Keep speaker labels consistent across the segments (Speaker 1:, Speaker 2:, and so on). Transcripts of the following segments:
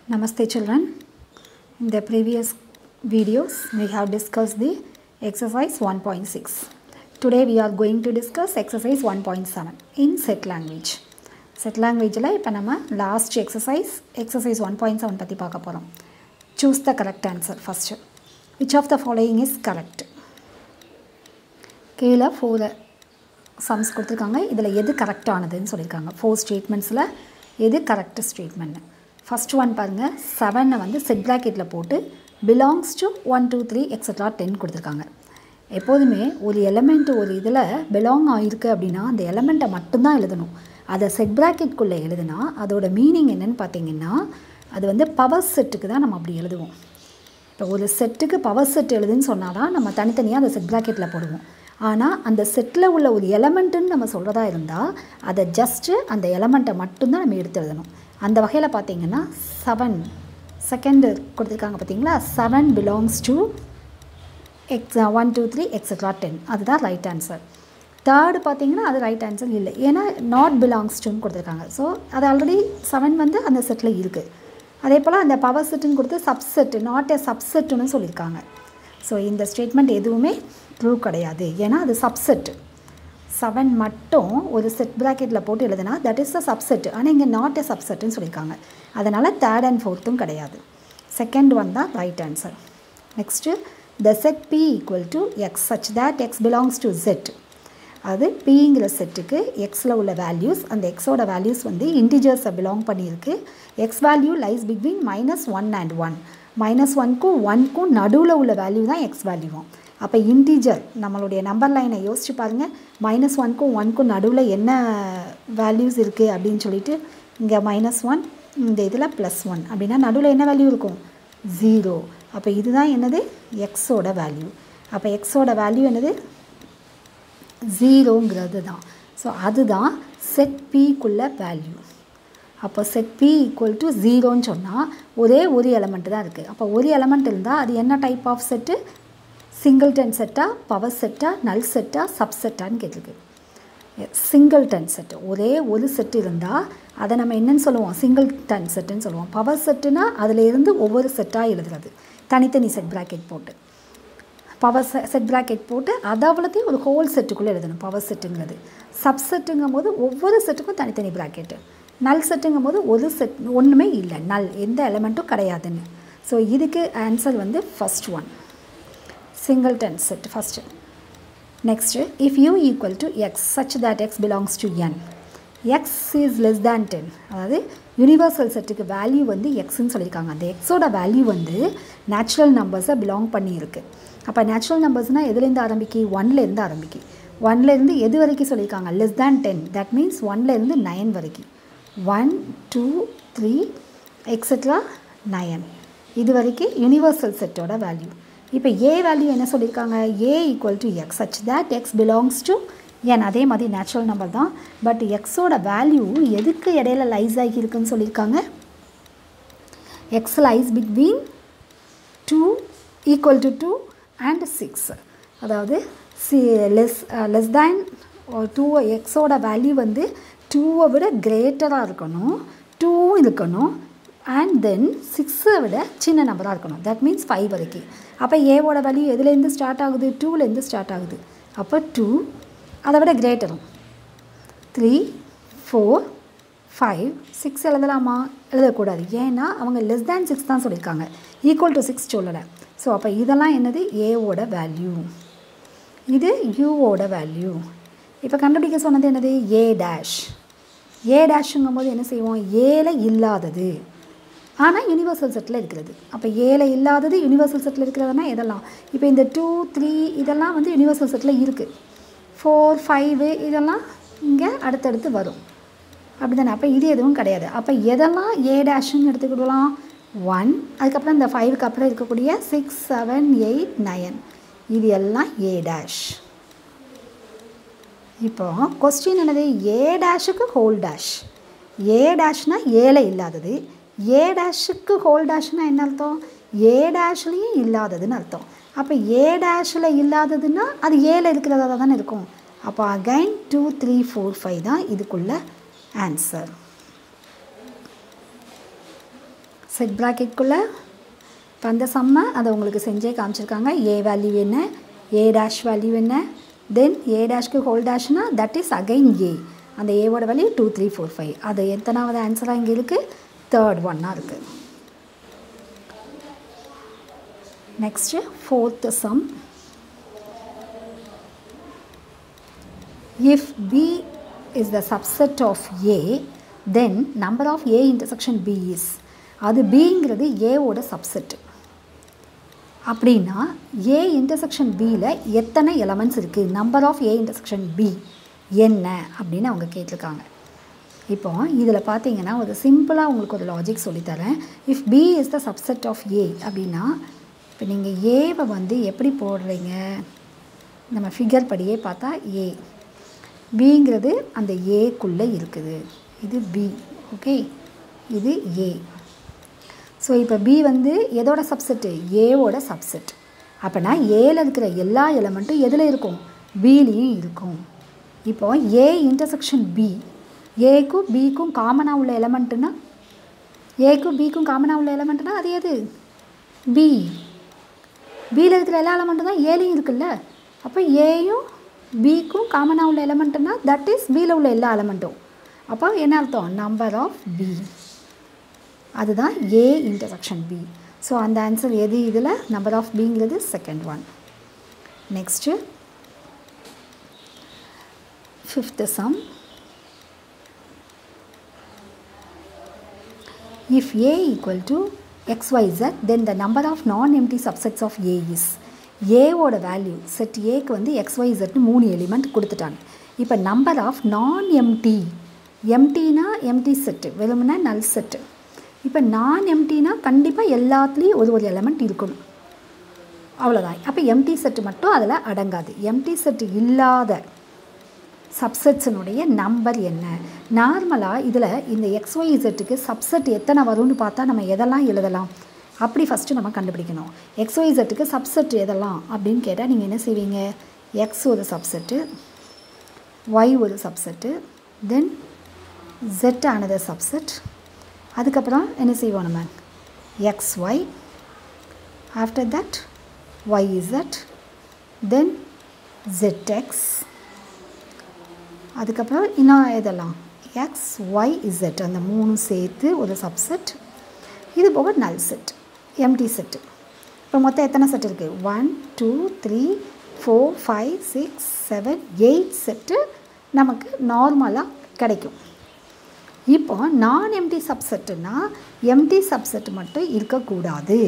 Speaker 1: Namaste children. In the previous videos we have discussed the exercise 1.6. Today we are going to discuss exercise 1.7 in set language. set languageல இப்போ நம்ம last exercise exercise one point seven பற்றி பார்க்க போகிறோம் choose the correct answer first which of the following is correct கீழே four sums கொடுத்துருக்காங்க இதில் எது கரெக்டானதுன்னு சொல்லியிருக்காங்க ஃபோர் ஸ்டேட்மெண்ட்ஸில் எது கரெக்ட் ஸ்டேட்மெண்ட் ஃபஸ்ட் ஒன் பாருங்கள் செவனை வந்து செட் ப்ராக்கெட்டில் போட்டு belongs to one two three extra ten கொடுத்துருக்காங்க எப்போதுமே ஒரு எலமெண்ட் ஒரு இதில் பிலாங் ஆகிருக்கு அப்படின்னா அந்த எலமெண்ட்டை மட்டும்தான் எழுதணும் அதை செட் ப்ராக்கெட்குள்ளே எழுதுனா அதோட மீனிங் என்னன்னு பார்த்தீங்கன்னா அது வந்து பவர் செட்டுக்கு தான் நம்ம அப்படி எழுதுவோம் இப்போ ஒரு செட்டுக்கு பவர் செட் எழுதுன்னு சொன்னால் தான் நம்ம தனித்தனியாக அந்த செட் ப்ராக்கெட்டில் போடுவோம் ஆனால் அந்த செட்டில் உள்ள ஒரு எலமெண்ட்டுன்னு நம்ம சொல்கிறதா இருந்தால் அதை ஜஸ்ட்டு அந்த எலமெண்ட்டை மட்டும்தான் நம்ம எடுத்து எழுதணும் அந்த வகையில் பார்த்தீங்கன்னா செவன் செகண்டு கொடுத்துருக்காங்க பார்த்தீங்களா seven belongs to x one two three extra ten அதுதான் ரைட் ஆன்சர் தேர்டு பார்த்தீங்கன்னா அது ரைட் ஆன்சர் இல்லை ஏன்னா நாட் பிலாங்ஸ் டுன்னு கொடுத்துருக்காங்க ஸோ அது ஆல்ரெடி செவன் வந்து அந்த செட்டில் இருக்குது அதே போல் அந்த பவர் செட்டுன்னு கொடுத்து சப்செட்டு நாட் எ சப்செட்டுன்னு சொல்லியிருக்காங்க ஸோ இந்த ஸ்டேட்மெண்ட் எதுவுமே ட்ரூ கிடையாது ஏன்னா அது சப்செட்டு செவன் மட்டும் ஒரு செட் ப்ராக்கெட்டில் போட்டு எழுதுனா தட் இஸ் அ சப்செட் ஆனால் இங்கே நாட் எ சப்செட்டுன்னு சொல்லியிருக்காங்க அதனால் தேர்ட் அண்ட் ஃபோர்த்தும் கிடையாது செகண்ட் ஒன் தான் right answer next the set B equal to x such that x belongs to set அது பிங்கிற செட்டுக்கு எக்ஸில் உள்ள வேல்யூஸ் அந்த எக்ஸோட வேல்யூஸ் வந்து இன்டிஜர்ஸை பிலாங் பண்ணியிருக்கு x value lies between minus one and one minus ஒன்க்கும் ஒன்க்கும் நடுவில் உள்ள வேல்யூ தான் எக்ஸ் வேல்யூவும் அப்போ இன்டீஜர் நம்மளுடைய நம்பர் லைனை யோசிச்சு பாருங்கள் மைனஸ் ஒன்க்கும் ஒன்க்கும் நடுவில் என்ன வேல்யூஸ் இருக்குது அப்படின்னு சொல்லிட்டு இங்கே மைனஸ் ஒன் இந்த இதில் ப்ளஸ் ஒன் அப்படின்னா நடுவில் என்ன வேல்யூ இருக்கும் ஜீரோ அப்போ இதுதான் என்னது எக்ஸோட வேல்யூ அப்போ எக்ஸோட வேல்யூ என்னது ஜீரோங்கிறது தான் ஸோ அதுதான் செட் பிக்குள்ள வேல்யூ அப்போ செட் பி ஈக்குவல் டு ஜீரோன்னு சொன்னால் ஒரே ஒரு எலமெண்ட் தான் இருக்குது அப்போ ஒரு எலமெண்ட் இருந்தால் அது என்ன டைப் ஆஃப் செட்டு சிங்கிள்டன் செட்டா பவர் செட்டா நல் செட்டா சப்செட்டான்னு கேட்டிருக்கு சிங்கிள்டன் செட்டு ஒரே ஒரு செட்டு இருந்தால் அதை நம்ம என்னன்னு சொல்லுவோம் சிங்கிள் டன் செட்டுன்னு சொல்லுவோம் பவர் செட்டுனா அதில் இருந்து ஒவ்வொரு செட்டாக எழுதுறது தனித்தனி செட் ப்ராக்கெட் போட்டு பவர் செட் ப்ராக்கெட் போட்டு அதை அவ்வளோத்தையும் ஒரு ஹோல் செட்டுக்குள்ளே எழுதணும் பவர் செட்டுங்கிறது சப்செட்டுங்கும் போது ஒவ்வொரு செட்டுக்கும் தனித்தனி ப்ராக்கெட்டு நல் செட்டுங்கும் போது ஒரு செட் ஒன்றுமே இல்லை நல் எந்த எலமெண்ட்டும் கிடையாதுன்னு ஸோ இதுக்கு ஆன்சர் வந்து first one singleton set first next if U equal to x such that x belongs to N x is less than ten அதாவது யூனிவர்சல் செட்டுக்கு வேல்யூ வந்து எக்ஸ்ன்னு சொல்லியிருக்காங்க அந்த எக்ஸோட வேல்யூ வந்து நேச்சுரல் நம்பர்ஸை பிலாங் பண்ணியிருக்கு அப்போ நேச்சுரல் நம்பர்ஸ்னால் எதுலேருந்து ஆரம்பிக்கி ஒன்லேருந்து ஆரம்பிக்கி ஒன்லேருந்து எது வரைக்கும் சொல்லியிருக்காங்க less than ten that means ஒன்லேருந்து நயன் வரைக்கும் one two three extra nine இது வரைக்கும் யூனிவர்சல் செட்டோட வேல்யூ இப்போ ஏ வேல்யூ என்ன சொல்லியிருக்காங்க A equal to x such that x belongs to N அதே மாதிரி நேச்சுரல் நம்பர் தான் பட் எக்ஸோட வேல்யூ எதுக்கு இடையில லைஸ் ஆகி இருக்குன்னு சொல்லியிருக்காங்க x lies between two equal to two and six அதாவது C less less than two எக்ஸோட வேல்யூ வந்து டூவை விட கிரேட்டராக இருக்கணும் டூவும் இருக்கணும் அண்ட் தென் சிக்ஸை விட சின்ன நம்பராக இருக்கணும் தட் மீன்ஸ் ஃபைவ் வரைக்கும் அப்போ ஏவோட வேல்யூ எதுலேருந்து ஸ்டார்ட் ஆகுது டூலேருந்து ஸ்டார்ட் ஆகுது அப்போ டூ அதை விட கிரேட்டரும் த்ரீ ஃபோர் ஃபைவ் சிக்ஸ் எழுதலாமா எழுதக்கூடாது ஏன்னா அவங்க லெஸ் தேன் சிக்ஸ் தான் சொல்லியிருக்காங்க ஈக்குவல் டு சிக்ஸ் சொல்லலை ஸோ அப்போ இதெல்லாம் என்னது ஏவோட வேல்யூ இது யூவோட வேல்யூ இப்போ கண்டுபிடிக்க சொன்னது என்னது ஏ டேஷ் ஏ டேஷுங்கும் போது என்ன செய்வோம் ஏல இல்லாதது ஆனால் யூனிவர்சல் செட்டில் இருக்கிறது அப்போ ஏல இல்லாதது யூனிவர்சல் செட்டில் இருக்கிறதுனா எதெல்லாம் இப்போ இந்த டூ த்ரீ இதெல்லாம் வந்து யூனிவர்சல் செட்டில் இருக்குது ஃபோர் ஃபைவு இதெல்லாம் இங்கே அடுத்தடுத்து வரும் அப்படி தானே அப்போ இது எதுவும் கிடையாது அப்போ எதெல்லாம் ஏ டேஷுன்னு எடுத்துக்கிடலாம் ஒன் அதுக்கப்புறம் இந்த ஃபைவுக்கு அப்புறம் இருக்கக்கூடிய சிக்ஸ் செவன் எயிட் நயன் இது எல்லாம் ஏ டேஷ் இப்போ கொஸ்டின் என்னது ஏ டேஷுக்கு ஹோல் டேஷ் ஏ டேஷ்னால் ஏல இல்லாதது ஏ டேஷுக்கு ஹோல் டேஷ்னால் என்ன அர்த்தம் ஏ டேஷ்லேயும் இல்லாததுன்னு அர்த்தம் அப்போ ஏ டேஷில் இல்லாததுன்னா அது ஏல இருக்கிறதா தானே இருக்கும் அப்போ again two three four five தான் இதுக்குள்ள ஆன்சர் செட் ப்ராக்கெட்குள்ளே இப்போ அந்த சம்மை அதை உங்களுக்கு செஞ்சே காமிச்சிருக்காங்க ஏ வேல்யூ என்ன ஏ டேஷ் வேல்யூ என்ன தென் ஏ டேஷ்க்கு ஹோல் டேஷ்னா தட் இஸ் அகைன் ஏ அந்த ஏவோட value two three four five அது எத்தனாவது ஆன்சராக இங்கே இருக்குது தேர்ட் ஒன்னாக இருக்குது next fourth sum if b is the subset of a then number of a intersection b is அது bங்கிறது ஏவோட சப்செட் அப்படின்னா ஏ இன்டர்செக்ஷன் பியில் எத்தனை எலமெண்ட்ஸ் இருக்குது number of A intersection B என்ன அப்படின்னு அவங்க கேட்டிருக்காங்க இப்போ இதில் பார்த்தீங்கன்னா ஒரு சிம்பிளாக உங்களுக்கு ஒரு லாஜிக் சொல்லித்தரேன் if B is the subset of A அப்படின்னா இப்போ நீங்கள் ஏவை வந்து எப்படி போடுறீங்க நம்ம ஃபிகர் படியே பார்த்தா ஏ பிங்கிறது அந்த ஏக்குள்ளே இருக்குது இது பி ஓகே இது ஏ ஸோ இப்போ பி வந்து எதோட சப்செட்டு ஏவோட சப்செட் அப்போனா ஏல இருக்கிற எல்லா எலமெண்ட்டும் எதில் இருக்கும் பிலேயும் இருக்கும் இப்போ ஏ இன்டர்செக்ஷன் பி ஏக்கும் பிக்கும் காமனாக உள்ள எலமெண்ட்டுனா ஏக்கும் பிக்கும் காமனாக உள்ள எலமெண்ட்னா அது எது பி பியில் இருக்கிற எல்லா எலமெண்ட்டும் தான் ஏலையும் இருக்குல்ல அப்போ ஏயும் பிக்கும் காமனாக உள்ள எலமெண்ட்டுனா தட் இஸ் பியில் உள்ள எல்லா எலமெண்ட்டும் அப்போ என்ன அர்த்தம் நம்பர் ஆஃப் பி அதுதான் ஏ இன்டர்செக்ஷன் பி ஸோ அந்த ஆன்சர் எது இதில் நம்பர் ஆஃப் பிங்கிறது second one next fifth sum if a equal to xyz then the number of non-empty subsets of a is ஏவோட வேல்யூ செட் ஏக்கு வந்து எக்ஸ்ஒய்சட்னு மூணு எலிமெண்ட் கொடுத்துட்டாங்க இப்போ நம்பர் ஆஃப் நான் எம்டி எம்டினா எம்டி செட்டு வெறுமனா நல் செட்டு இப்போ நான் எம்டினா கண்டிப்பாக எல்லாத்துலேயும் ஒரு ஒரு எலமெண்ட் இருக்கணும் அவ்வளோதான் அப்போ எம்டி செட்டு மட்டும் அதில் அடங்காது எம்டி செட்டு இல்லாத சப்செட்ஸினுடைய நம்பர் என்ன நார்மலாக இதில் இந்த எக்ஸ்ஒய்செட்டுக்கு சப்செட் எத்தனை வரும்னு பார்த்தா நம்ம எதெல்லாம் எழுதலாம் அப்படி ஃபஸ்ட்டு நம்ம கண்டுபிடிக்கணும் எக்ஸ்ஒய்செட்டுக்கு சப்செட் எதெல்லாம் அப்படின்னு கேட்டால் நீங்கள் என்ன செய்வீங்க எக்ஸ் ஒரு சப்செட்டு ஒய் ஒரு சப்செட்டு தென் ஜெட் ஆனது சப்செட் அதுக்கப்புறம் என்ன செய்வோம் நம்ம x y after that y z then z x அதுக்கப்புறம் இன்னும் இதெல்லாம் எக்ஸ் ஒய் இசட் அந்த மூணு சேர்த்து ஒரு சப்செட் இது போக நல் செட் எம்டி செட்டு இப்போ மொத்தம் எத்தனை செட் இருக்குது one two three four five six seven eight set நமக்கு நார்மலாக கிடைக்கும் இப்போ நான் எம்டி சப்செட்டுனா எம்டி சப்செட் மட்டும் இருக்கக்கூடாது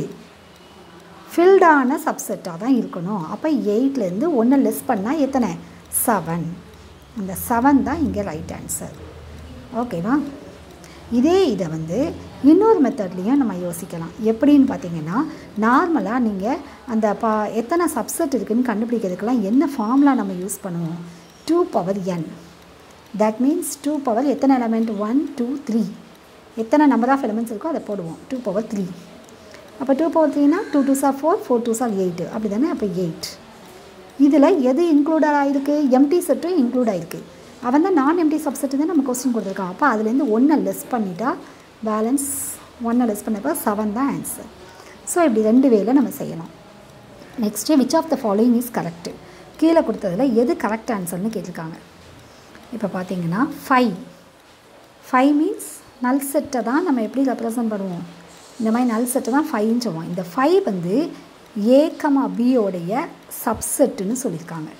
Speaker 1: ஃபில்டான சப்செட்டாக தான் இருக்கணும் அப்போ எயிட்லேருந்து ஒன்று லெஸ் பண்ணால் எத்தனை செவன் அந்த செவன் தான் இங்கே ரைட் ஆன்சர் ஓகேவா இதே இதை வந்து இன்னொரு மெத்தட்லேயும் நம்ம யோசிக்கலாம் எப்படின்னு பார்த்தீங்கன்னா நார்மலாக நீங்கள் அந்த பா எத்தனை சப்செட் இருக்குதுன்னு கண்டுபிடிக்கிறதுக்கெல்லாம் என்ன ஃபார்முலா நம்ம யூஸ் பண்ணுவோம் two power n that means two power எத்தனை எலமெண்ட் ஒன் டூ த்ரீ எத்தனை நம்பர் ஆஃப் எலமெண்ட்ஸ் இருக்கோ அதை போடுவோம் டூ பவர் த்ரீ அப்போ டூ பவர் த்ரீனா two two sir four four two sir eight அப்படி தானே அப்போ எயிட் இதில் எது இன்க்ளூடட் ஆகிருக்கு எம்டி செட்டும் இன்க்ளூட் ஆகிருக்கு அவன் தான் நான் எம்டி சப்செட்டு தான் நம்ம கொஸ்டின் கொடுத்துருக்கான் அப்போ அதுலேருந்து ஒன்றை லெஸ் பண்ணிட்டா பேலன்ஸ் ஒன்றை லெஸ் பண்ணப்போ செவன் தான் ஆன்சர் ஸோ இப்படி ரெண்டு வேல நம்ம செய்யணும் next which of the following is correct கீழே கொடுத்ததில் எது கரெக்ட் ஆன்சர்னு கேட்டிருக்காங்க இப்போ பார்த்தீங்கன்னா ஃபைவ் ஃபைவ் மீன்ஸ் நல் செட்டை தான் நம்ம எப்படி ரெப்ரசன்ட் பண்ணுவோம் இந்த மாதிரி நல் செட்டை தான் ஃபைவ்னு சொல்லுவோம் இந்த ஃபைவ் வந்து ஏ கமா பியோடைய சப்செட்டுன்னு சொல்லியிருக்காங்க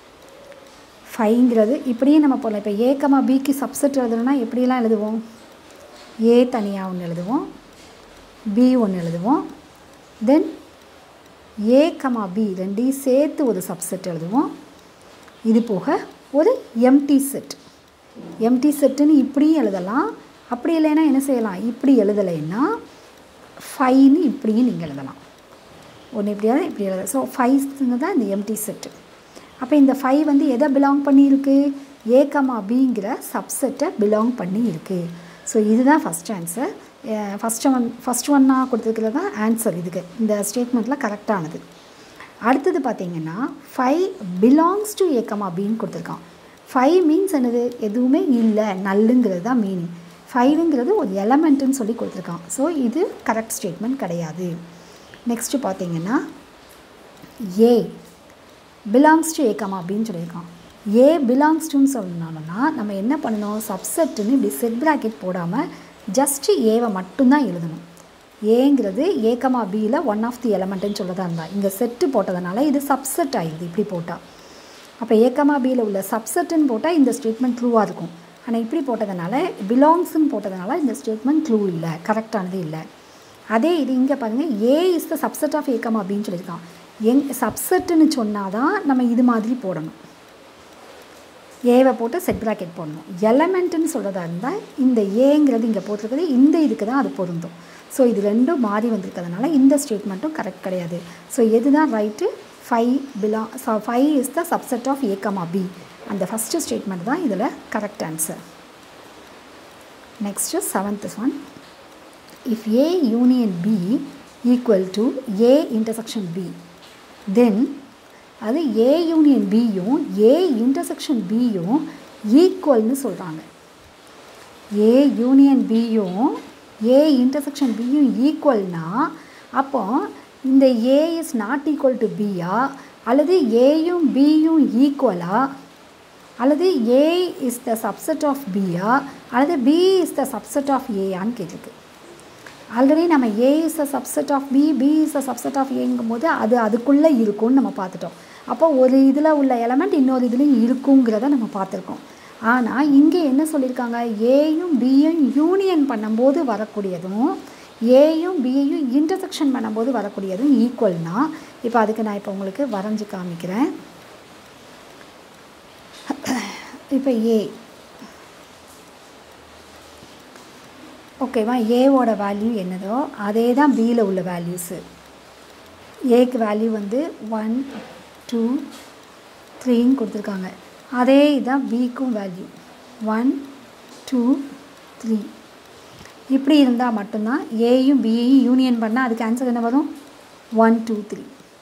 Speaker 1: ஃபைங்கிறது இப்படியே நம்ம போடலாம் இப்போ ஏ கமா பிக்கு சப்செட் எழுதணும்னா எப்படியெல்லாம் எழுதுவோம் ஏ தனியாக ஒன்று எழுதுவோம் பி ஒன்று எழுதுவோம் தென் ஏ கமா பி ரெண்டையும் சேர்த்து ஒரு சப்செட் எழுதுவோம் இது போக ஒரு எம்டி செட் எம்டி செட்டுன்னு இப்படியும் எழுதலாம் அப்படி இல்லைன்னா என்ன செய்யலாம் இப்படி எழுதலைன்னா ஃபைன்னு இப்படியும் நீங்கள் எழுதலாம் ஒன்று இப்படியாவது இப்படி எழுத ஸோ ஃபைவ்ங்க தான் இந்த எம்டி செட்டு அப்போ இந்த ஃபைவ் வந்து எதை பிலாங் பண்ணியிருக்கு ஏ கமா பிங்கிற சப்செட்டை பிலாங் பண்ணி இருக்குது ஸோ இதுதான் first answer first one first ஒன்னாக கொடுத்துருக்கிறது தான் ஆன்சர் இதுக்கு இந்த ஸ்டேட்மெண்ட்டில் கரெக்டானது அடுத்தது பார்த்தீங்கன்னா five belongs to A comma பின்னு கொடுத்துருக்கான் ஃபைவ் மீன்ஸ் என்னது எதுவுமே இல்லை நல்லுங்கிறது தான் மீனிங் ஃபைவுங்கிறது ஒரு எலமெண்ட்டுன்னு சொல்லி கொடுத்துருக்கான் ஸோ இது கரெக்ட் ஸ்டேட்மெண்ட் கிடையாது நெக்ஸ்ட்டு பார்த்தீங்கன்னா ஏ பிலாங்ஸ் டு ஏகமா அப்படின்னு சொல்லியிருக்கான் ஏ பிலாங்ஸ் டுன்னு சொல்லணும்னா நம்ம என்ன பண்ணணும் சப்செட்டுன்னு இப்படி செட் ப்ராக்கெட் போடாமல் ஜஸ்ட்டு ஏவை மட்டும்தான் எழுதணும் ஏங்கிறது ஏகமா பியில் ஒன் ஆஃப் தி எலமெண்ட்டுன்னு சொல்லதா இருந்தால் இங்கே செட்டு போட்டதுனால இது சப்செட் ஆயிடுது இப்படி போட்டால் அப்போ ஏகமா பியில் உள்ள சப்செட்டுன்னு போட்டால் இந்த ஸ்டேட்மெண்ட் ட்ரூவாக இருக்கும் ஆனால் இப்படி போட்டதுனால பிலாங்ஸ்ன்னு போட்டதுனால இந்த ஸ்டேட்மெண்ட் ட்ரூ இல்லை கரெக்டானது இல்லை அதே இது இங்கே பாருங்கள் A is the subset of ஏகமா அப்படின்னு சொல்லியிருக்கான் எங் சப்செட்டுன்னு சொன்னால் தான் நம்ம இது மாதிரி போடணும் ஏவை போட்டு செட் ப்ராக்கெட் போடணும் எலமெண்ட்டுன்னு சொல்கிறதா இருந்தால் இந்த ஏங்கிறது இங்கே போட்டிருக்கிறது இந்த இதுக்கு தான் அது பொருந்தும் ஸோ இது ரெண்டும் மாறி வந்திருக்கிறதுனால இந்த ஸ்டேட்மெண்ட்டும் கரெக்ட் கிடையாது ஸோ எது தான் right five belong five is the subset of ஏகமா பி அந்த ஃபஸ்ட்டு ஸ்டேட்மெண்ட் தான் இதில் correct answer next seventh one if A union B equal to A intersection B then அது A union Bயும் A intersection Bயும் ஈக்குவல்னு சொல்கிறாங்க A union Bயும் A intersection Bயும் ஈக்குவல்னா அப்போ இந்த A is not equal to Bயா அல்லது Aயும் Bயும் ஈக்குவலா அல்லது A is the subset of Bயா அல்லது B is the subset of Aயான்னு கேட்டிருக்கு ஆல்ரெடி நம்ம A is a subset of B B is a subset of ஏங்கும் போது அது அதுக்குள்ளே இருக்கும்னு நம்ம பார்த்துட்டோம் அப்போ ஒரு இதில் உள்ள எலமெண்ட் இன்னொரு இதுலேயும் இருக்குங்கிறத நம்ம பார்த்துருக்கோம் ஆனால் இங்கே என்ன சொல்லியிருக்காங்க ஏயும் பியும் யூனியன் பண்ணும்போது வரக்கூடியதும் ஏயும் பியையும் இன்டர்செக்ஷன் பண்ணும்போது வரக்கூடியதும் ஈக்குவல்னா இப்போ அதுக்கு நான் இப்போ உங்களுக்கு வரைஞ்சி காமிக்கிறேன் இப்போ ஏ ஓகேவா ஏவோட வேல்யூ என்னதோ அதே தான் பியில் உள்ள வேல்யூஸு ஏக்கு வேல்யூ வந்து ஒன் டூ த்ரீன்னு கொடுத்துருக்காங்க அதே இதுதான் பிக்கும் வேல்யூ ஒன் டூ த்ரீ இப்படி இருந்தால் மட்டும்தான் ஏயும் பியையும் யூனியன் பண்ணால் அதுக்கு ஆன்சர் என்ன வரும் ஒன் டூ த்ரீ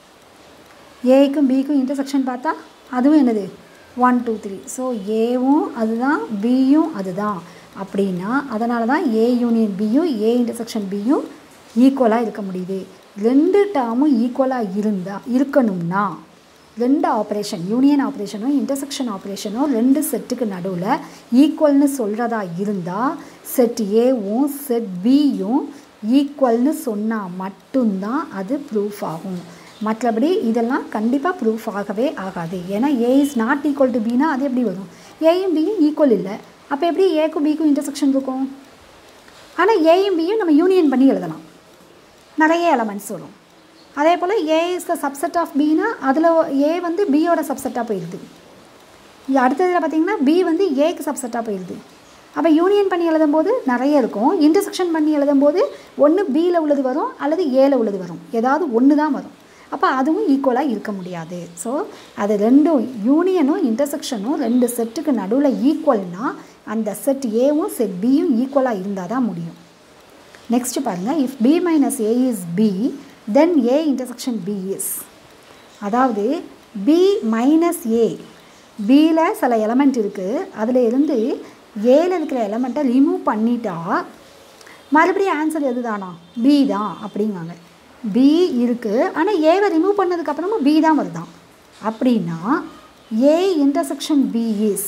Speaker 1: ஏக்கும் பிக்கும் இன்டர்செக்ஷன் பார்த்தா அதுவும் என்னது ஒன் டூ த்ரீ ஸோ ஏவும் அதுதான் பியும் அதுதான் அப்படின்னா அதனால தான் ஏ யூனியன் பியும் ஏ இன்டர்செக்ஷன் பியும் ஈக்குவலாக இருக்க முடியுது ரெண்டு டேர்மும் ஈக்குவலாக இருந்தால் இருக்கணும்னா ரெண்டு ஆப்ரேஷன் யூனியன் ஆப்ரேஷனும் இன்டர்செக்ஷன் ஆப்ரேஷனும் ரெண்டு செட்டுக்கு நடுவில் ஈக்குவல்னு சொல்கிறதா இருந்தால் செட் ஏவும் செட் பியும் ஈக்குவல்னு சொன்னால் மட்டும்தான் அது ப்ரூஃப் ஆகும் மற்றபடி இதெல்லாம் கண்டிப்பாக ப்ரூஃப் ஆகவே ஆகாது ஏன்னா A is not equal to பினா அது எப்படி வரும் ஏயும் பியும் ஈக்குவல் இல்லை அப்போ எப்படி ஏக்கும் பிக்கும் இன்டர்செக்ஷன் இருக்கும் ஆனால் ஏயும் பியும் நம்ம யூனியன் பண்ணி எழுதலாம் நிறைய எலமெண்ட்ஸ் வரும் அதே போல் A is the subset of பினா அதில் ஏ வந்து பியோட சப்செட்டாக போயிடுது அடுத்ததில் பார்த்தீங்கன்னா பி வந்து ஏக்கு சப்செட்டாக போயிடுது அப்போ யூனியன் பண்ணி எழுதும்போது நிறைய இருக்கும் இன்டர்செக்ஷன் பண்ணி எழுதும்போது ஒன்று பியில் உள்ளது வரும் அல்லது ஏல உள்ளது வரும் ஏதாவது ஒன்று தான் வரும் அப்போ அதுவும் ஈக்குவலாக இருக்க முடியாது ஸோ அது ரெண்டும் யூனியனும் இன்டர்செக்ஷனும் ரெண்டு செட்டுக்கு நடுவில் ஈக்குவல்னால் அந்த செட் ஏவும் செட் பியும் ஈக்குவலாக இருந்தால் தான் முடியும் நெக்ஸ்ட் பாருங்கள் if B minus A is B then A intersection B is அதாவது பி மைனஸ் ஏ பியில் சில எலமெண்ட் இருக்குது அதில் இருந்து ஏல இருக்கிற எலமெண்ட்டை ரிமூவ் பண்ணிட்டா மறுபடியும் ஆன்சர் எது தானா பி தான் அப்படிங்காங்க பி இருக்குது ஆனால் ஏவை ரிமூவ் பண்ணதுக்கப்புறமா பி தான் வருதான் அப்படின்னா ஏ இன்டர்செக்ஷன் பி இஸ்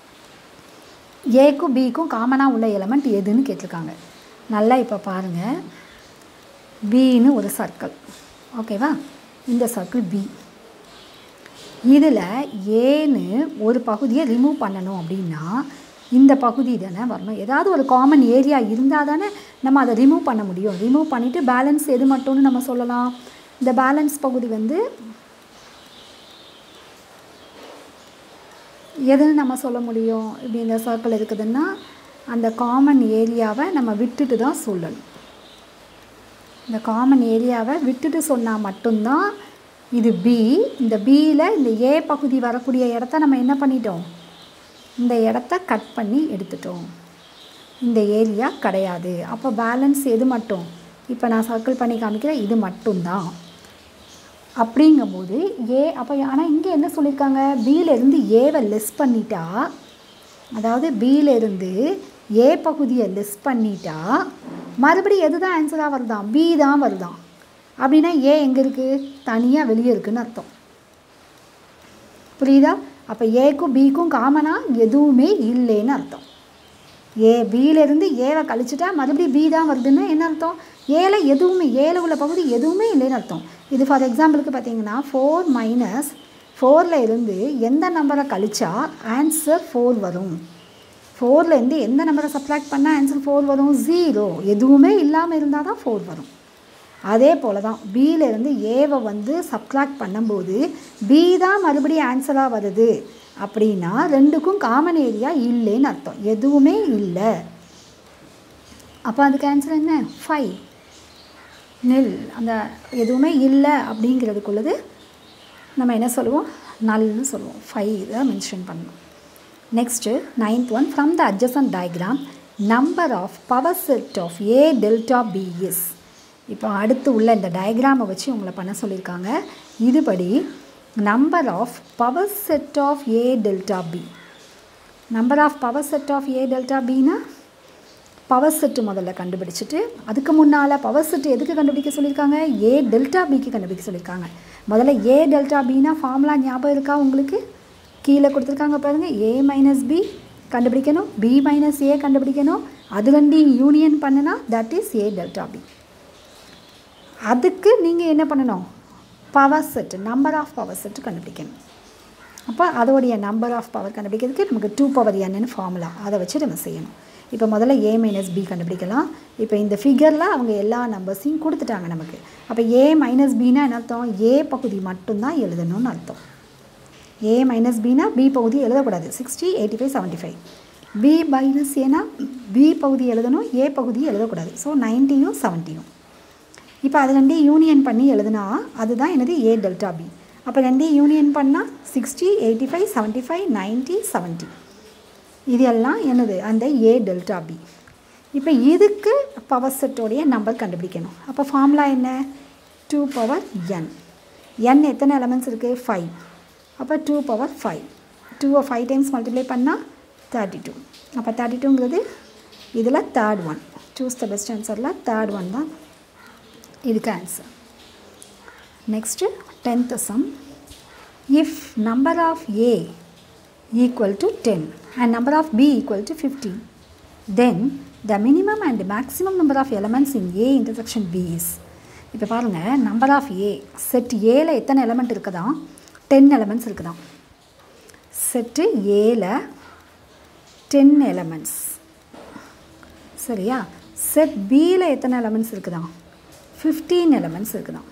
Speaker 1: ஏக்கும் பிக்கும் காமனாக உள்ள எலமெண்ட் எதுன்னு கேட்டிருக்காங்க நல்லா இப்போ பாருங்கள் பின்னு ஒரு சர்க்கிள் ஓகேவா இந்த சர்க்கிள் பி இதில் ஏன்னு ஒரு பகுதியை ரிமூவ் பண்ணணும் அப்படின்னா இந்த பகுதி தானே வரணும் ஏதாவது ஒரு காமன் ஏரியா இருந்தால் தானே நம்ம அதை ரிமூவ் பண்ண முடியும் ரிமூவ் பண்ணிவிட்டு பேலன்ஸ் எது மட்டும்னு நம்ம சொல்லலாம் இந்த பேலன்ஸ் பகுதி வந்து எதுன்னு நம்ம சொல்ல முடியும் இப்படி இந்த சர்க்கிள் இருக்குதுன்னா அந்த காமன் ஏரியாவை நம்ம விட்டுட்டு தான் சொல்லணும் இந்த காமன் ஏரியாவை விட்டுட்டு சொன்னால் மட்டும்தான் இது பி இந்த பியில் இந்த ஏ பகுதி வரக்கூடிய இடத்த நம்ம என்ன பண்ணிட்டோம் இந்த இடத்த கட் பண்ணி எடுத்துட்டோம் இந்த ஏரியா கிடையாது அப்போ பேலன்ஸ் எது மட்டும் இப்போ நான் சர்க்கிள் பண்ணி காமிக்கிறேன் இது மட்டும்தான் அப்படிங்கும்போது ஏ அப்போ ஆனால் இங்கே என்ன சொல்லியிருக்காங்க பியிலேருந்து ஏவை லெஸ் பண்ணிட்டா அதாவது பியிலேருந்து ஏ பகுதியை லெஸ் பண்ணிட்டா மறுபடியும் எது தான் ஆன்சராக வருதான் பி தான் வருதான் அப்படின்னா ஏ எங்கே இருக்குது தனியாக வெளியே இருக்குன்னு அர்த்தம் புரியுதா அப்போ ஏக்கும் பிக்கும் காமனாக எதுவுமே இல்லைன்னு அர்த்தம் ஏ பியிலேருந்து ஏவை கழிச்சிட்டா மறுபடியும் பி தான் வருதுன்னா என்ன அர்த்தம் ஏல எதுவுமே ஏல உள்ள பகுதி எதுவுமே இல்லைன்னு அர்த்தம் இது ஃபார் எக்ஸாம்பிளுக்கு பார்த்தீங்கன்னா ஃபோர் மைனஸ் ஃபோரில் இருந்து எந்த நம்பரை கழிச்சா ஆன்சர் ஃபோர் வரும் ஃபோர்லேருந்து எந்த நம்பரை சப்ராக்ட் பண்ணால் ஆன்சர் ஃபோர் வரும் ஜீரோ எதுவுமே இல்லாமல் இருந்தால் தான் ஃபோர் வரும் அதே போல் தான் பியிலேருந்து ஏவை வந்து சப்ராக்ட் பண்ணும்போது பி தான் மறுபடியும் ஆன்சராக வருது அப்படின்னா ரெண்டுக்கும் காமன் ஏரியா இல்லைன்னு அர்த்தம் எதுவுமே இல்லை அப்போ அதுக்கு ஆன்சர் என்ன ஃபைவ் நெல் அந்த எதுவுமே இல்லை அப்படிங்கிறதுக்குள்ளது நம்ம என்ன சொல்லுவோம் நல்னு சொல்லுவோம் ஃபைவ் இதை மென்ஷன் பண்ணணும் next ninth one from the adjacent diagram number of power set of A delta B is இப்போ அடுத்து உள்ள இந்த டயக்ராமை வச்சு உங்களை பண்ண சொல்லியிருக்காங்க இதுபடி number of power set of A delta B number of power set of A delta பின்னா பவர் செட்டு முதல்ல கண்டுபிடிச்சிட்டு அதுக்கு முன்னால் பவர் செட்டு எதுக்கு கண்டுபிடிக்க சொல்லியிருக்காங்க ஏ டெல்டா பிக்கு கண்டுபிடிக்க சொல்லியிருக்காங்க முதல்ல ஏ டெல்டா பின்னா ஃபார்முலா ஞாபகம் இருக்கா உங்களுக்கு கீழே கொடுத்துருக்காங்க பாருங்கள் ஏ மைனஸ் பி கண்டுபிடிக்கணும் பி மைனஸ் ஏ கண்டுபிடிக்கணும் அது ரெண்டையும் யூனியன் பண்ணுனா that is A delta B அதுக்கு நீங்கள் என்ன பண்ணணும் power set number of power set கண்டுபிடிக்கணும் அப்போ அதோடைய நம்பர் ஆஃப் பவர் கண்டுபிடிக்கிறதுக்கு நமக்கு டூ பவர் என்னன்னு ஃபார்முலா அதை வச்சு நம்ம செய்யணும் இப்போ முதல்ல ஏ மைனஸ் பி கண்டுபிடிக்கலாம் இப்போ இந்த ஃபிகரில் அவங்க எல்லா நம்பர்ஸையும் கொடுத்துட்டாங்க நமக்கு அப்போ ஏ மைனஸ் பின்னா என்ன அர்த்தம் ஏ பகுதி மட்டும்தான் எழுதணும்னு அர்த்தம் ஏ மைனஸ் பினா பி பகுதி எழுதக்கூடாது sixty eighty five seventy five B minus ஏனா பி பகுதி எழுதணும் ஏ பகுதி எழுதக்கூடாது ஸோ நைன்ட்டியும் செவன்ட்டியும் இப்போ அது ரெண்டையும் யூனியன் பண்ணி எழுதுனா அதுதான் என்னது ஏ டெல்டா பி அப்போ ரெண்டையும் யூனியன் பண்ணால் sixty eighty five seventy five ninety seventy இது எல்லாம் என்னது அந்த ஏ டெல்டா பி இப்போ இதுக்கு பவர் செட்டோடைய நம்பர் கண்டுபிடிக்கணும் அப்போ ஃபார்முலா என்ன டூ பவர் என் என் எத்தனை எலமெண்ட்ஸ் இருக்குது ஃபைவ் அப்போ டூ பவர் ஃபைவ் டூவை ஃபைவ் டைம்ஸ் மல்டிப்ளை பண்ணால் தேர்ட்டி டூ அப்போ தேர்ட்டி டூங்கிறது இதில் third one choose the best ஆன்சரில் தேர்ட் ஒன் தான் இதுக்கு answer next tenth sum if number of A equal to 10 and number of b equal to 50 then the minimum and maximum number of elements in a intersection b is இப்போ பாருங்கள் number of A set ஏல எத்தனை element இருக்குதான் ten elements இருக்குதான் set ஏல ten elements சரியா set பியில் எத்தனை எலமெண்ட்ஸ் இருக்குதான் ஃபிஃப்டீன் எலமெண்ட்ஸ் இருக்குதான்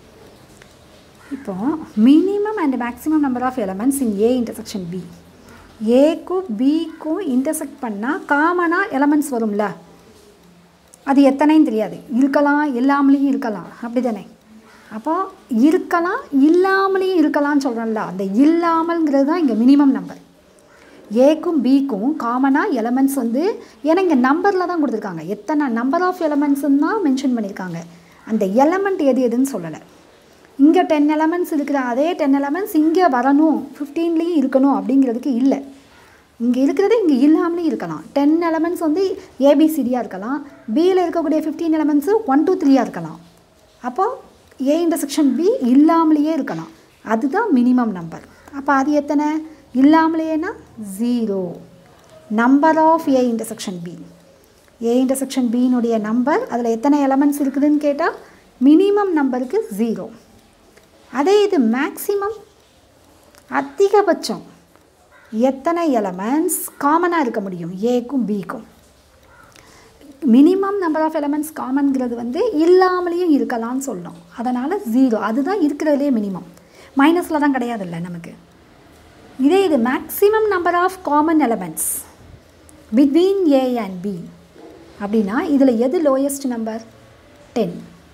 Speaker 1: இப்போ minimum and maximum number of elements in A intersection B ஏக்கும் பிக்கும் இன்டர்செக்ட் பண்ணால் காமனாக எலமெண்ட்ஸ் வரும்ல அது எத்தனைன்னு தெரியாது இருக்கலாம் இல்லாமலேயும் இருக்கலாம் அப்படி தானே அப்போது இருக்கலாம் இல்லாமலேயும் இருக்கலாம்னு சொல்கிறோம்ல அந்த இல்லாமல்ங்கிறது தான் இங்கே மினிமம் நம்பர் ஏக்கும் பிக்கும் காமனாக எலமெண்ட்ஸ் வந்து ஏன்னா இங்கே நம்பரில் தான் கொடுத்துருக்காங்க எத்தனை நம்பர் ஆஃப் எலமெண்ட்ஸுன்னு தான் மென்ஷன் பண்ணியிருக்காங்க அந்த எலமெண்ட் எது எதுன்னு சொல்லலை இங்கே டென் எலமெண்ட்ஸ் இருக்கிற அதே டென் எலமெண்ட்ஸ் இங்கே வரணும் ஃபிஃப்டீன்லேயும் இருக்கணும் அப்படிங்கிறதுக்கு இல்லை இங்கே இருக்கிறது இங்கே இல்லாமலே இருக்கலாம் டென் எலமெண்ட்ஸ் வந்து ஏபிசிடியாக இருக்கலாம் பியில் இருக்கக்கூடிய ஃபிஃப்டீன் எலமெண்ட்ஸு ஒன் டூ த்ரீயாக இருக்கலாம் அப்போது ஏ இன்டர்செக்ஷன் பி இல்லாமலேயே இருக்கலாம் அதுதான் மினிமம் நம்பர் அப்போ அது எத்தனை இல்லாமலேனா zero number of A intersection B A intersection பியினுடைய நம்பர் அதில் எத்தனை எலமெண்ட்ஸ் இருக்குதுன்னு கேட்டால் மினிமம் நம்பருக்கு ஜீரோ அதே இது மேக்ஸிமம் அதிகபட்சம் எத்தனை எலமெண்ட்ஸ் காமனாக இருக்க முடியும் ஏக்கும் பிக்கும் மினிமம் நம்பர் ஆஃப் எலமெண்ட்ஸ் காமன்கிறது வந்து இல்லாமலேயும் இருக்கலாம்னு சொல்லணும் அதனால் ஜீரோ அதுதான் இருக்கிறதுலே மினிமம் மைனஸில் தான் கிடையாதுல்ல நமக்கு இதே இது maximum number of common elements between A and B அப்படின்னா இதில் எது லோயஸ்ட் நம்பர் டென்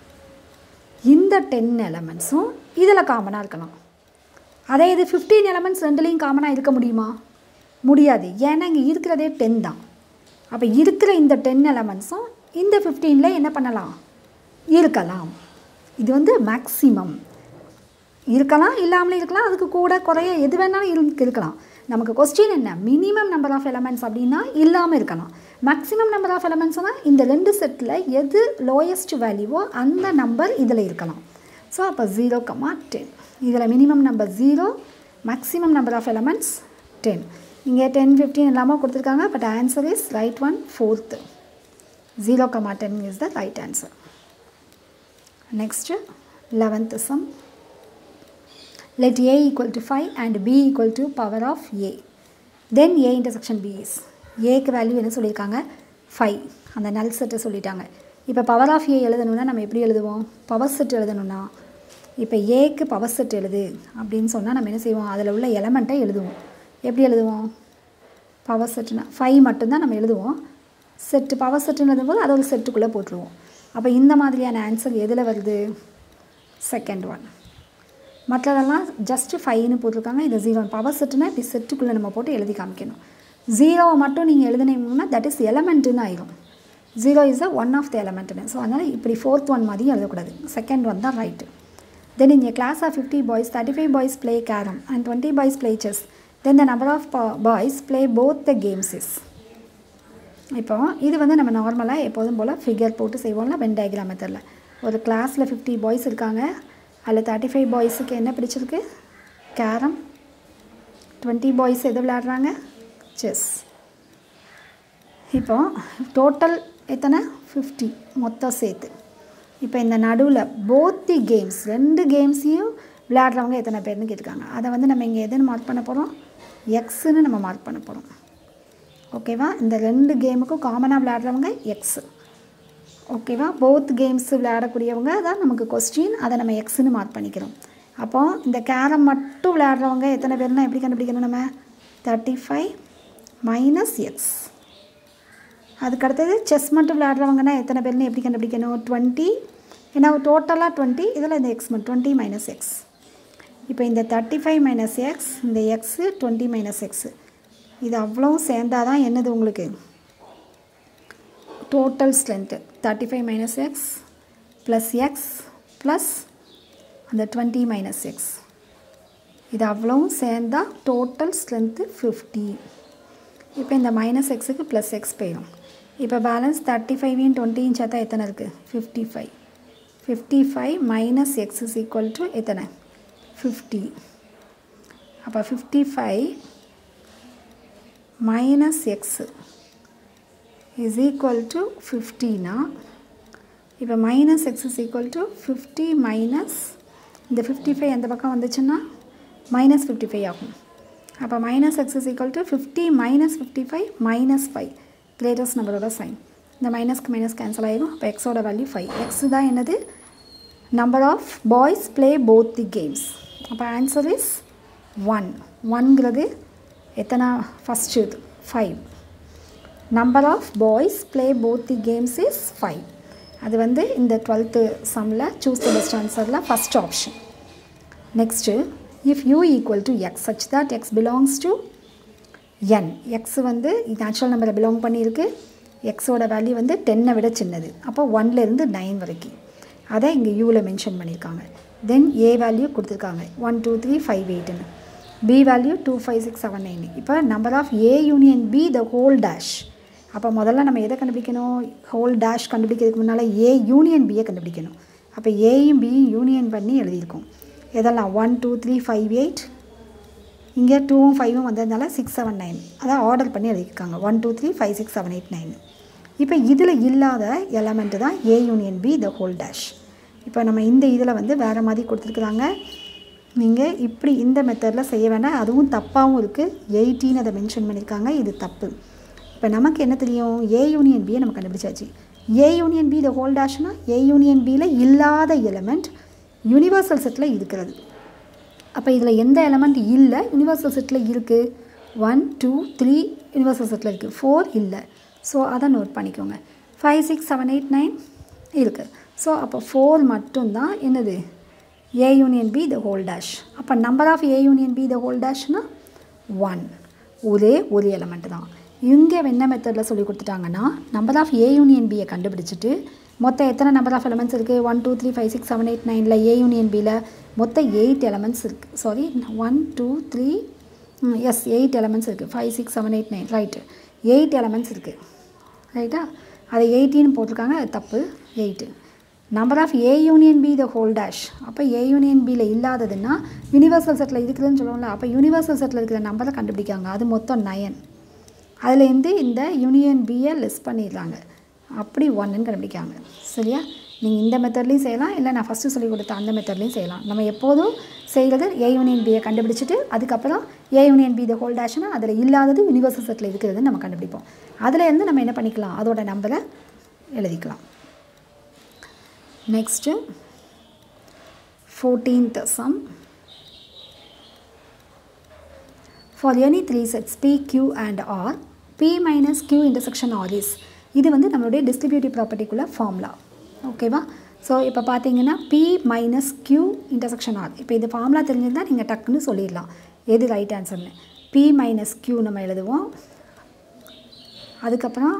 Speaker 1: இந்த டென் எலமெண்ட்ஸும் இதில் காமனாக இருக்கலாம் அதே இது ஃபிஃப்டீன் எலமெண்ட்ஸ் ரெண்டுலேயும் காமனாக இருக்க முடியுமா முடியாது ஏன்னா இங்கே இருக்கிறதே டென் தான் அப்போ இருக்கிற இந்த டென் எலமெண்ட்ஸும் இந்த ஃபிஃப்டீனில் என்ன பண்ணலாம் இருக்கலாம் இது வந்து மேக்ஸிமம் இருக்கலாம் இல்லாமலே இருக்கலாம் அதுக்கு கூட குறைய எது வேணாலும் இருக்கு இருக்கலாம் நமக்கு கொஸ்டின் என்ன மினிமம் நம்பர் ஆஃப் எலமெண்ட்ஸ் அப்படின்னா இல்லாமல் இருக்கலாம் மேக்ஸிமம் நம்பர் ஆஃப் எலமெண்ட்ஸ்னால் இந்த ரெண்டு செட்டில் எது லோயஸ்ட் வேல்யூவோ அந்த நம்பர் இதில் இருக்கலாம் ஸோ அப்போ ஜீரோ கமா டென் இதில் minimum number zero maximum number of elements ten இங்கே டென் ஃபிஃப்டீன் எல்லாமே கொடுத்துருக்காங்க but answer is right one fourth zero comma ten is the right answer next eleventh sum let a equal to 5 and b equal to power of a then a intersection b is ஏக்கு value என்ன சொல்லியிருக்காங்க five அந்த நல் செட்டை சொல்லிட்டாங்க இப்போ power of ஏ எழுதணுன்னா நம்ம எப்படி எழுதுவோம் பவர் செட் எழுதணும்னா இப்போ ஏக்கு பவர் செட் எழுது அப்படின்னு சொன்னால் நம்ம என்ன செய்வோம் அதில் உள்ள எலமெண்ட்டை எழுதுவோம் எப்படி எழுதுவோம் பவர் செட்டுனா ஃபைவ் மட்டும்தான் நம்ம எழுதுவோம் செட்டு பவர் செட்டுன்னு எழுதும்போது அதை ஒரு செட்டுக்குள்ளே போட்டுருவோம் அப்போ இந்த மாதிரியான ஆன்சர் எதில் வருது செகண்ட் ஒன் மற்றதெல்லாம் ஜஸ்ட்டு ஃபைவ்னு போட்டிருக்காங்க இது ஜீரோ பவர் செட்டுனா இப்படி செட்டுக்குள்ளே நம்ம போட்டு எழுதி காமிக்கணும் ஜீரோவை மட்டும் நீங்கள் எழுதுனீங்கன்னா தட் இஸ் எலமெண்ட்டுன்னு ஆயிரும் zero is a one of the எலமெண்ட்டுன்னு ஸோ அதனால் இப்படி ஃபோர்த் ஒன் மாதிரி எழுதக்கூடாது செகண்ட் ஒன் தான் right then in a class of fifty boys thirty five boys play carrom and twenty boys play chess then the number of boys play both the games is இப்போ இது வந்து நம்ம நார்மலாக எப்போதும் போல் figure போட்டு செய்வோம்ல Venn diagram மெத்தடில் ஒரு கிளாஸில் ஃபிஃப்டி பாய்ஸ் இருக்காங்க அதில் தேர்ட்டி ஃபைவ் பாய்ஸுக்கு என்ன பிடிச்சிருக்கு கேரம் டுவெண்ட்டி பாய்ஸ் எது விளையாடுறாங்க செஸ் இப்போ டோட்டல் எத்தனை ஃபிஃப்டி மொத்தம் சேர்த்து இப்போ இந்த நடுவில் போத்தி கேம்ஸ் ரெண்டு கேம்ஸையும் விளையாடுறவங்க எத்தனை பேர்னு கேட்டிருக்காங்க அதை வந்து நம்ம இங்கே எதுன்னு மார்க் பண்ண போகிறோம் எக்ஸுன்னு நம்ம மார்க் பண்ண போகிறோம் ஓகேவா இந்த ரெண்டு கேமுக்கும் காமனாக விளையாடுறவங்க எக்ஸு ஓகேவா போத் கேம்ஸ் விளையாடக்கூடியவங்க தான் நமக்கு கொஸ்டின் அதை நம்ம எக்ஸ்னு மார்க் பண்ணிக்கிறோம் அப்போது இந்த கேரம் மட்டும் விளையாடுறவங்க எத்தனை பேர்னா எப்படி கண்டுபிடிக்கணும் நம்ம தேர்ட்டி ஃபைவ் மைனஸ் எக்ஸ் அதுக்கடுத்தது செஸ் மட்டும் விளையாடுறவங்கன்னா எத்தனை பேர்னு எப்படி கண்டுபிடிக்கணும் டுவெண்ட்டி ஏன்னா டோட்டலாக டுவெண்ட்டி இதில் இந்த எக்ஸ் மட்டும் டுவெண்ட்டி மைனஸ் எக்ஸ் இப்போ இந்த தேர்ட்டி ஃபைவ் மைனஸ் எக்ஸ் இந்த எக்ஸு டுவெண்ட்டி மைனஸ் எக்ஸு இது அவ்வளோவும் சேர்ந்தால் தான் என்னது உங்களுக்கு total strength 35 minus x plus x plus அந்த 20 minus x இது அவ்வளவும் சேர்ந்தா total strength 50 இப்போ இந்த மைனஸ் எக்ஸுக்கு ப்ளஸ் எக்ஸ் போயிடும் இப்போ பேலன்ஸ் தேர்ட்டி ஃபைவையும் டுவெண்ட்டியும் சேர்த்தா எத்தனை இருக்குது fifty five fifty five minus x is equal to எத்தனை ஃபிஃப்டி அப்போ fifty five minus x is equal to 50 னா இப்போ minus x is equal to fifty minus இந்த ஃபிஃப்டி ஃபைவ் எந்த பக்கம் வந்துச்சுன்னா மைனஸ் ஃபிஃப்டி ஃபைவ் ஆகும் அப்போ minus x is equal to fifty minus fifty five minus five greatest நம்பரோட sign இந்த மைனஸ்க்கு மைனஸ் கேன்சல் ஆகிடும் அப்போ எக்ஸோட வேல்யூ ஃபைவ் எக்ஸ் தான் என்னது number of boys play both the games அப்போ ஆன்சர் இஸ் ஒன் ஒன்ங்கிறது எத்தனை ஃபஸ்ட்டு இது five number of boys play both the games is five அது வந்து இந்த டுவெல்த்து சம்மில் சூஸ் த பெஸ்ட் ஆன்சரில் first option next if U equal to x such that x belongs to N x வந்து natural நம்பரை belong பண்ணியிருக்கு எக்ஸோட value வந்து டென்னை விட சின்னது அப்போ ஒன்லேருந்து நைன் வரைக்கும் அதை இங்கே யூவில் மென்ஷன் பண்ணியிருக்காங்க தென் ஏ வேல்யூ கொடுத்துருக்காங்க ஒன் டூ த்ரீ ஃபைவ் எயிட்டுன்னு B value two five six seven nine இப்போ number of A union B the whole dash அப்போ முதல்ல நம்ம எதை கண்டுபிடிக்கணும் ஹோல் டேஷ் கண்டுபிடிக்கிறதுக்கு முன்னால் ஏ யூனியன் பியை கண்டுபிடிக்கணும் அப்போ ஏயும் பியும் யூனியன் பண்ணி எழுதியிருக்கோம் இதெல்லாம் one two three five eight இங்கே டூவும் ஃபைவும் வந்ததுனால சிக்ஸ் செவன் நைன் அதான் ஆர்டர் பண்ணி எழுதியிருக்காங்க one two three five six seven eight nine இப்போ இதில் இல்லாத எலமெண்ட்டு தான் A union B the whole dash இப்போ நம்ம இந்த இதில் வந்து வேறு மாதிரி கொடுத்துருக்குறாங்க நீங்கள் இப்படி இந்த மெத்தடில் செய்ய வேண்டாம் அதுவும் தப்பாகவும் இருக்குது எயிட்டின்னு அதை மென்ஷன் பண்ணியிருக்காங்க இது தப்பு இப்போ நமக்கு என்ன தெரியும் ஏ யூனியன் பியை நம்ம கண்டுபிடிச்சாச்சு A union B the whole டேஷ்னா ஏ யூனியன் பியில் இல்லாத எலமெண்ட் யூனிவர்சல் செட்டில் இருக்கிறது அப்போ இதில் எந்த எலமெண்ட் இல்லை யூனிவர்சல் செட்டில் இருக்குது ஒன் டூ த்ரீ யூனிவர்சல் செட்டில் இருக்குது ஃபோர் இல்லை ஸோ அதை நோட் பண்ணிக்கோங்க five six seven eight nine இருக்குது ஸோ அப்போ ஃபோர் மட்டும்தான் என்னது A union B the whole dash அப்போ number of A union B the whole டேஷ்னா ஒன் ஒரே ஒரு எலமெண்ட் தான் இங்கே என்ன மெத்தடில் சொல்லி கொடுத்துட்டாங்கன்னா நம்பர் ஆஃப் ஏ யூனியன் பியை கண்டுபிடிச்சிட்டு மொத்தம் எத்தனை நம்பர் ஆஃப் எலமெண்ட்ஸ் இருக்குது one two three five six seven eight நைனில் ஏ யூனியன் பியில் மொத்தம் எயிட் எலமெண்ட்ஸ் இருக்குது sorry one two three yes eight elements இருக்குது five six seven eight nine right eight elements இருக்குது ரைட்டா அதை எயிட்டின்னு போட்டிருக்காங்க அது தப்பு eight number of A union B the whole dash அப்போ ஏ யூனியன் பியில் இல்லாததுன்னா யூனிவர்சல் செட்டில் இருக்குதுன்னு சொல்லுவோம்ல அப்போ யூனிவர்சல் செட்டில் இருக்கிற நம்பரை கண்டுபிடிக்காங்க அது மொத்தம் நயன் அதுலேருந்து இந்த யூனியன் பியை லெஸ் பண்ணிடுறாங்க அப்படி ஒன்றுன்னு கண்டுபிடிக்காங்க சரியா நீங்கள் இந்த மெத்தட்லேயும் செய்யலாம் இல்லை நான் ஃபஸ்ட்டு சொல்லி கொடுத்த அந்த மெத்தட்லேயும் செய்யலாம் நம்ம எப்போதும் செய்கிறது ஏ யூனியன் பியை கண்டுபிடிச்சிட்டு அதுக்கப்புறம் A union B the whole டேஷ்னா அதில் இல்லாதது யூனிவர்சல் செட்டில் இருக்கிறதுன்னு நம்ம கண்டுபிடிப்போம் அதில் இருந்து நம்ம என்ன பண்ணிக்கலாம் அதோட நம்பரை எழுதிக்கலாம் next fourteenth sum for any three sets P Q and R P minus Q intersection R is இது வந்து நம்மளுடைய டிஸ்ட்ரிபியூட்டிவ் ப்ராப்பர்ட்டிக்குள்ள ஃபார்முலா ஓகேவா ஸோ இப்போ பார்த்தீங்கன்னா P minus Q intersection R இப்போ இது ஃபார்முலா தெரிஞ்சிருந்தால் நீங்கள் டக்குன்னு சொல்லிடலாம் எது ரைட் ஆன்சர்னு பி மைனஸ் கியூ நம்ம எழுதுவோம் அதுக்கப்புறம்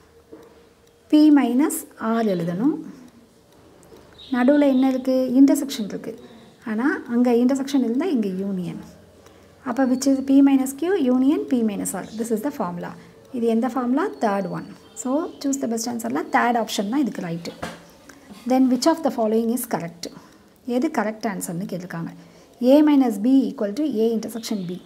Speaker 1: பி மைனஸ் ஆர் எழுதணும் நடுவில் என்ன இருக்குது இன்டர்செக்ஷன் இருக்குது ஆனால் அங்கே இன்டர்செக்ஷன் இருந்தால் இங்கே யூனியன் அப்போ which is P minus Q union P minus R this is the formula இது எந்த formula third one so choose the best ஆன்சரில் தேர்ட் ஆப்ஷன் தான் இதுக்கு right then which of the following is correct எது correct ஆன்சர்னு கேட்டிருக்காங்க A minus B equal to A intersection B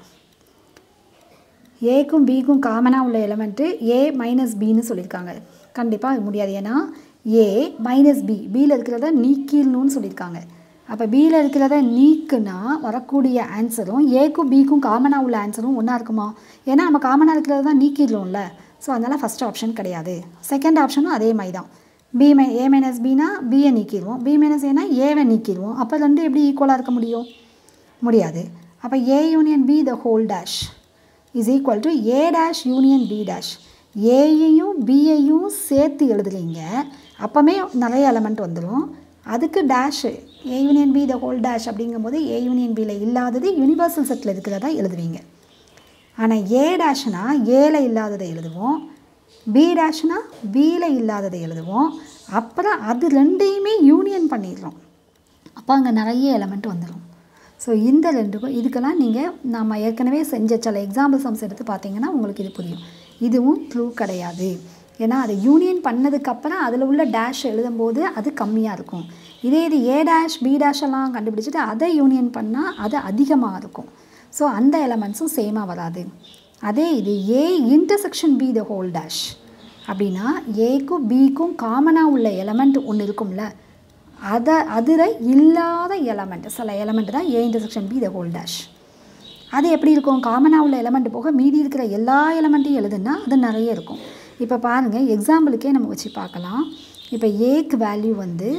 Speaker 1: ஏக்கும் பிக்கும் காமனாக உள்ள எலமெண்ட்டு ஏ மைனஸ் பின்னு சொல்லியிருக்காங்க கண்டிப்பாக அது முடியாது ஏன்னா ஏ மைனஸ் பி பியில் இருக்கிறத நீக்கிடணும்னு சொல்லியிருக்காங்க அப்போ பியில் இருக்கிறத நீக்குனா வரக்கூடிய ஆன்சரும் ஏக்கும் பிக்கும் காமனாக உள்ள ஆன்சரும் ஒன்றா இருக்குமா ஏன்னா நம்ம காமனாக இருக்கிறத தான் நீக்கிடலாம்ல ஸோ அதனால் ஃபஸ்ட் ஆப்ஷன் கிடையாது செகண்ட் ஆப்ஷனும் அதே மாதிரி தான் பி மை ஏ மைனஸ் பினா பியை நீக்கிடுவோம் பி மைனஸ் ஏனா ஏவை நீக்கிடுவோம் அப்போ ரெண்டு எப்படி ஈக்குவலாக இருக்க முடியும் முடியாது அப்போ A union B the whole dash is equal to A dash union B dash ஏயையும் பியையும் சேர்த்து எழுதுறீங்க அப்போமே நிறைய எலமெண்ட் வந்துடும் அதுக்கு dash A union B the whole dash அப்படிங்கும்போது ஏ யூனியன் பியில் இல்லாதது யூனிவர்சல் செட்டில் இருக்கிறதா எழுதுவீங்க ஆனால் ஏ டேஷ்னா ஏல இல்லாததை எழுதுவோம் பி டேஷ்னா பியில் இல்லாததை எழுதுவோம் அப்புறம் அது ரெண்டையுமே யூனியன் பண்ணிடுறோம் அப்போ அங்கே நிறைய எலமெண்ட் வந்துடும் ஸோ இந்த ரெண்டுக்கும் இதுக்கெல்லாம் நீங்கள் நம்ம ஏற்கனவே செஞ்ச சில எக்ஸாம்பிள் சம்ஸ் எடுத்து பார்த்தீங்கன்னா உங்களுக்கு இது புரியும் இதுவும் ட்ரூ கிடையாது ஏன்னா அதை யூனியன் பண்ணதுக்கப்புறம் அதில் உள்ள டேஷ் எழுதும்போது அது கம்மியாக இருக்கும் இதே இது ஏ டேஷ் பி டேஷ் எல்லாம் கண்டுபிடிச்சிட்டு அதை யூனியன் பண்ணால் அது அதிகமாக இருக்கும் ஸோ அந்த எலமெண்ட்ஸும் சேமாக வராது அதே இது A intersection B the whole dash அப்படின்னா ஏக்கும் பிக்கும் காமனாக உள்ள எலமெண்ட் ஒன்று இருக்கும்ல அதை அதில் இல்லாத எலமெண்ட் சில எலமெண்ட் தான் A intersection B the whole dash அது எப்படி இருக்கும் காமனாக உள்ள எலமெண்ட் போக மீதி இருக்கிற எல்லா எலமெண்ட்டையும் எழுதுனா அது நிறைய இருக்கும் இப்போ பாருங்கள் எக்ஸாம்பிளுக்கே நம்ம வச்சு பார்க்கலாம் இப்போ ஏக்கு வேல்யூ வந்து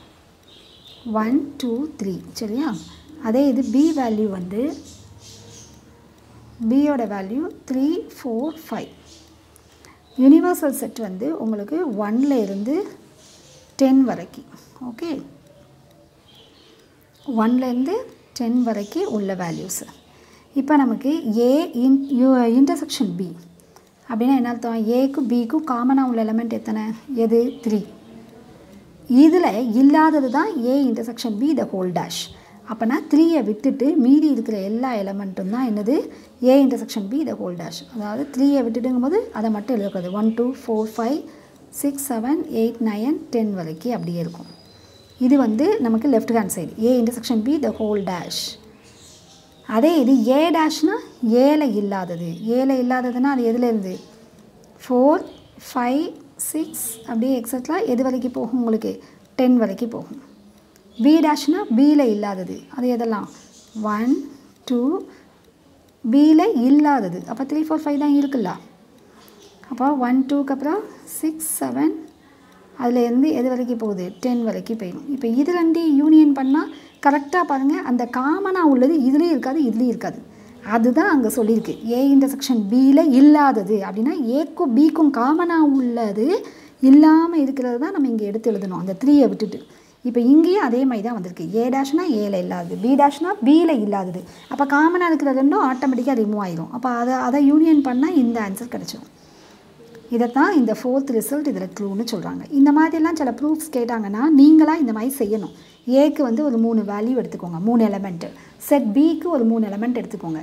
Speaker 1: ஒன் டூ த்ரீ சரியா அதே இது பி வேல்யூ வந்து பியோட value three four five universal set வந்து உங்களுக்கு ஒன்ல இருந்து டென் வரைக்கும் ஓகே ஒன்லேருந்து டென் வரைக்கும் உள்ள வேல்யூஸு இப்போ நமக்கு A in U intersection B அப்படின்னா என்ன அர்த்தம் ஏக்கும் பிக்கும் காமனாக உள்ள எலமெண்ட் எத்தனை எது த்ரீ இதில் இல்லாதது தான் A intersection B the whole dash அப்போனா த்ரீயை விட்டுட்டு மீதி இருக்கிற எல்லா எலமெண்ட்டும் தான் என்னது A intersection B the whole dash அதாவது த்ரீயை விட்டுட்டுங்கும் போது அதை மட்டும் எழுதக்கூடாது one two four five six seven eight nine ten வரைக்கும் அப்படியே இருக்கும் இது வந்து நமக்கு left hand side A intersection B the whole dash அதே இது ஏ டேஷ்னா ஏல இல்லாதது ஏல இல்லாததுன்னா அது எதுல இருந்து ஃபோர் ஃபைவ் சிக்ஸ் அப்படியே எக்ஸட்ரா எது வரைக்கும் போகும் உங்களுக்கு டென் வரைக்கும் போகும் பி டேஷ்னா பியில் இல்லாதது அது எதெல்லாம் ஒன் டூ பியில் இல்லாதது அப்போ த்ரீ ஃபோர் ஃபைவ் தான் இருக்குல்ல அப்போ ஒன் டூக்கு அப்புறம் சிக்ஸ் செவன் அதுலேருந்து எது வரைக்கும் போகுது டென் வரைக்கும் போயிடும் இப்போ இது ரெண்டையும் யூனியன் பண்ணால் கரெக்டாக பாருங்கள் அந்த காமனாக உள்ளது இதுலேயும் இருக்காது இதுலேயும் இருக்காது அதுதான் அங்கே சொல்லியிருக்கு ஏ இன்டர்செக்ஷன் பியில் இல்லாதது அப்படின்னா ஏக்கும் பிக்கும் காமனாக உள்ளது இல்லாமல் இருக்கிறது தான் நம்ம இங்கே எடுத்து எழுதணும் அந்த த்ரீயை விட்டுட்டு இப்போ இங்கேயும் அதே மாதிரி தான் வந்திருக்கு ஏ டேஷ்னா ஏல இல்லாதது பி டேஷ்னா பியில் இல்லாதது அப்போ காமனாக இருக்கிற ரெண்டும் ஆட்டோமேட்டிக்காக ரிமூவ் ஆயிரும் அப்போ அதை அதை யூனியன் பண்ணால் இந்த ஆன்சர் கிடச்சிரும் இதைத்தான் இந்த ஃபோர்த் ரிசல்ட் இதில் க்ளூன்னு சொல்கிறாங்க இந்த மாதிரிலாம் சில ப்ரூஃப்ஸ் கேட்டாங்கன்னா நீங்களாக இந்த மாதிரி செய்யணும் ஏக்கு வந்து ஒரு மூணு வேல்யூ எடுத்துக்கோங்க மூணு எலமெண்ட்டு செட் பிக்கு ஒரு மூணு எலமெண்ட் எடுத்துக்கோங்க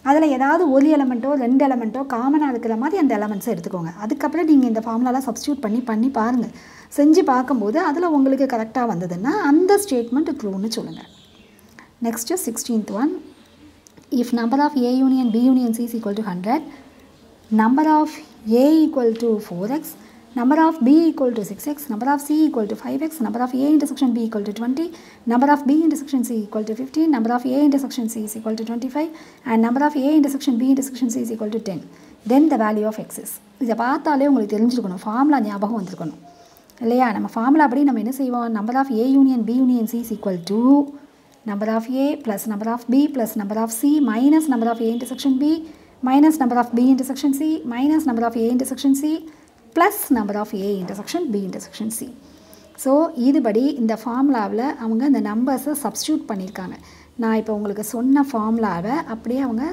Speaker 1: அதில் ஏதாவது ஒரு எலமெண்ட்டோ ரெண்டு எலமெண்ட்டோ காமனாக இருக்கிற மாதிரி அந்த எலமெண்ட்ஸை எடுத்துக்கோங்க அதுக்கப்புறம் நீங்கள் இந்த ஃபார்முலாலாம் சப்ஸ்டியூட் பண்ணி பண்ணி பாருங்கள் செஞ்சு பார்க்கும்போது அதில் உங்களுக்கு கரெக்டாக வந்ததுன்னா அந்த ஸ்டேட்மெண்ட் ட்ரூன்னு சொல்லுங்கள் next sixteenth one if number of A union B union C is equal to 100, number of A equal to 4x, number of B equal to 6x, number of C equal to 5x, number of A intersection B equal to 20, number of B intersection C equal to 15, number of A intersection C is equal to 25, and number of A intersection B intersection C is equal to 10. Then the value of x is. இதை பார்த்தாலே உங்களுக்கு தெரிஞ்சிருக்கணும் formula ஞாபகம் வந்திருக்கணும் இல்லையா நம்ம formula படி நம்ம என்ன செய்வோம் number of A union B union C is equal to number of A plus number of B plus number of C minus number of A intersection B minus number of B intersection C minus number of A intersection C plus number of A intersection B intersection C. So இதுபடி இந்த ஃபார்முலாவில் அவங்க இந்த நம்பர்ஸை substitute பண்ணியிருக்காங்க நான் இப்போ உங்களுக்கு சொன்ன ஃபார்முலாவை அப்படியே அவங்க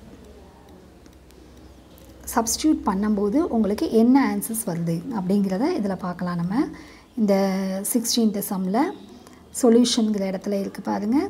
Speaker 1: சப்ஸ்டியூட் பண்ணும்போது உங்களுக்கு என்ன ஆன்சர்ஸ் வருது அப்படிங்கிறத இதில் பார்க்கலாம் நம்ம இந்த சிக்ஸ்டீன்த் சம்மில் சொல்யூஷனுங்கிற இடத்துல இருக்குது பாருங்கள்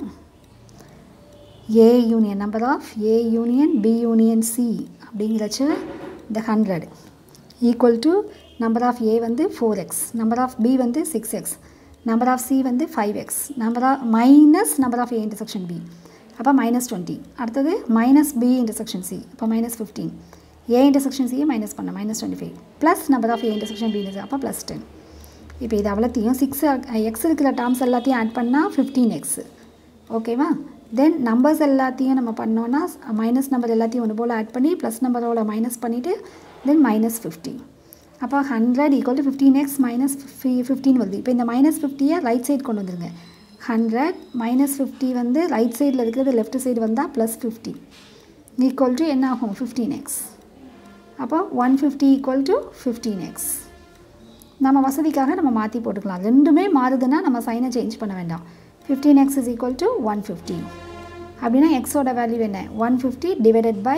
Speaker 1: A union number of A union B union C அப்படிங்கிறச்சு இந்த hundred equal to number of A வந்து four x number of B வந்து six x number of C வந்து five x number of minus number of A intersection B அப்போ minus twenty அடுத்தது minus B intersection C அப்போ minus fifteen A intersection சியை minus பண்ண minus twenty five plus number of A intersection B அப்போ plus ten இப்போ இது அவ்வளோத்தையும் six x இருக்கிற டேர்ம்ஸ் எல்லாத்தையும் ஆட் பண்ணால் ஃபிஃப்டீன் எக்ஸ் ஓகேவா தென் நம்பர்ஸ் எல்லாத்தையும் நம்ம பண்ணோன்னா மைனஸ் நம்பர் எல்லாத்தையும் ஒன்று போல் ஆட் பண்ணி ப்ளஸ் நம்பரோட மைனஸ் பண்ணிவிட்டு தென் மைனஸ் ஃபிஃப்டீன் அப்போ hundred equal to fifteen x minus fifty fifteen வருது இப்போ இந்த மைனஸ் ஃபிஃப்டியை ரைட் சைடு கொண்டு வந்துருங்க ஹண்ட்ரட் மைனஸ் ஃபிஃப்டி வந்து ரைட் சைடில் இருக்கிறது லெஃப்ட் சைடு வந்தால் ப்ளஸ் ஃபிஃப்டி ஈக்குவல் டு என்ன ஆகும் ஃபிஃப்டீன் எக்ஸ் அப்போ one fifty equal to fifteen x நம்ம வசதிக்காக நம்ம மாற்றி போட்டுக்கலாம் ரெண்டுமே மாறுதுன்னா நம்ம சைனை சேஞ்ச் பண்ண வேண்டாம் fifteen x is equal to one fifty அப்படின்னா எக்ஸோட வேல்யூ என்ன one fifty divided by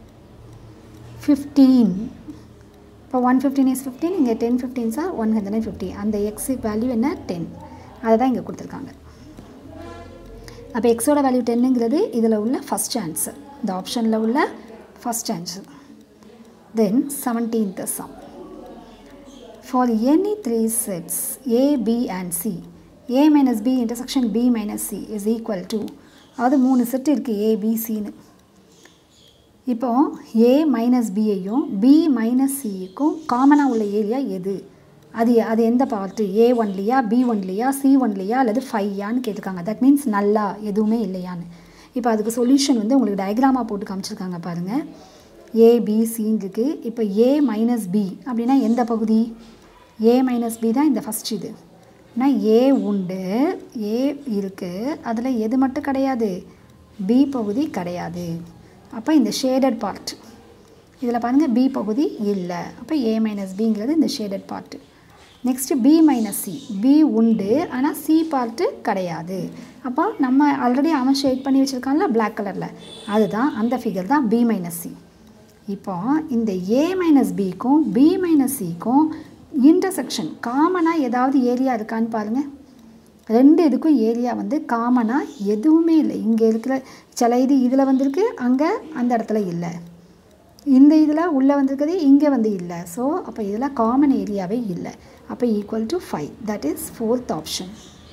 Speaker 1: fifteen இப்போ ஒன் ஃபிஃப்டீன் இஸ் ஃபிஃப்டீன் இங்கே ten fifteen sir one hundred and fifty அந்த எக்ஸ் வேல்யூ என்ன டென் அதை தான் இங்கே கொடுத்துருக்காங்க அப்போ எக்ஸோட வேல்யூ டென்னுங்கிறது இதில் உள்ள ஃபஸ்ட் ஆன்சர் இந்த ஆப்ஷனில் உள்ள first answer then seventeenth sum For any three sets A, B and C, A minus B intersection B minus C is equal to அதாவது மூணு செட் இருக்குது ஏ பி சின்னு இப்போ ஏ மைனஸ் பியையும் பி மைனஸ் சிக்கும் காமனாக உள்ள ஏரியா எது அது அது எந்த பார்ட்டு ஏ ஒன்லியா பி ஒன்லியா சி ஒன்லியா அல்லது ஃபையான்னு கேட்டிருக்காங்க தட் மீன்ஸ் நல்லா எதுவுமே இல்லையான்னு இப்போ அதுக்கு சொல்யூஷன் வந்து உங்களுக்கு டயக்ராமாக போட்டு காமிச்சிருக்காங்க பாருங்கள் ஏபிசின்னு இருக்குது இப்போ ஏ மைனஸ் பி அப்படின்னா எந்த பகுதி ஏ மைனஸ் பி தான் இந்த ஃபஸ்ட் இது ஆனால் ஏ உண்டு ஏ இருக்குது அதில் எது மட்டும் கிடையாது பி பகுதி கிடையாது அப்போ இந்த ஷேடட் பார்ட் இதில் பாருங்கள் பி பகுதி இல்லை அப்போ ஏ மைனஸ் பிங்கிறது இந்த shaded part next B minus C B உண்டு ஆனால் சி பார்ட்டு கிடையாது அப்போ நம்ம ஆல்ரெடி அவன் ஷேட் பண்ணி வச்சுருக்கான்ல பிளாக் கலரில் அதுதான் அந்த ஃபிகர் தான் பி மைனஸ் சி இப்போ இந்த ஏ மைனஸ் பிக்கும் பி மைனஸ் சிக்கும் இன்டர்செக்ஷன் காமனாக ஏதாவது ஏரியா இருக்கான்னு பாருங்கள் ரெண்டு இதுக்கும் ஏரியா வந்து காமனாக எதுவுமே இல்லை இங்கே இருக்கிற சில இது இதில் வந்திருக்கு அங்கே அந்த இடத்துல இல்லை இந்த இதில் உள்ளே வந்திருக்கிறது இங்கே வந்து இல்லை ஸோ அப்போ இதில் காமன் ஏரியாவே இல்லை அப்போ equal to five that is fourth option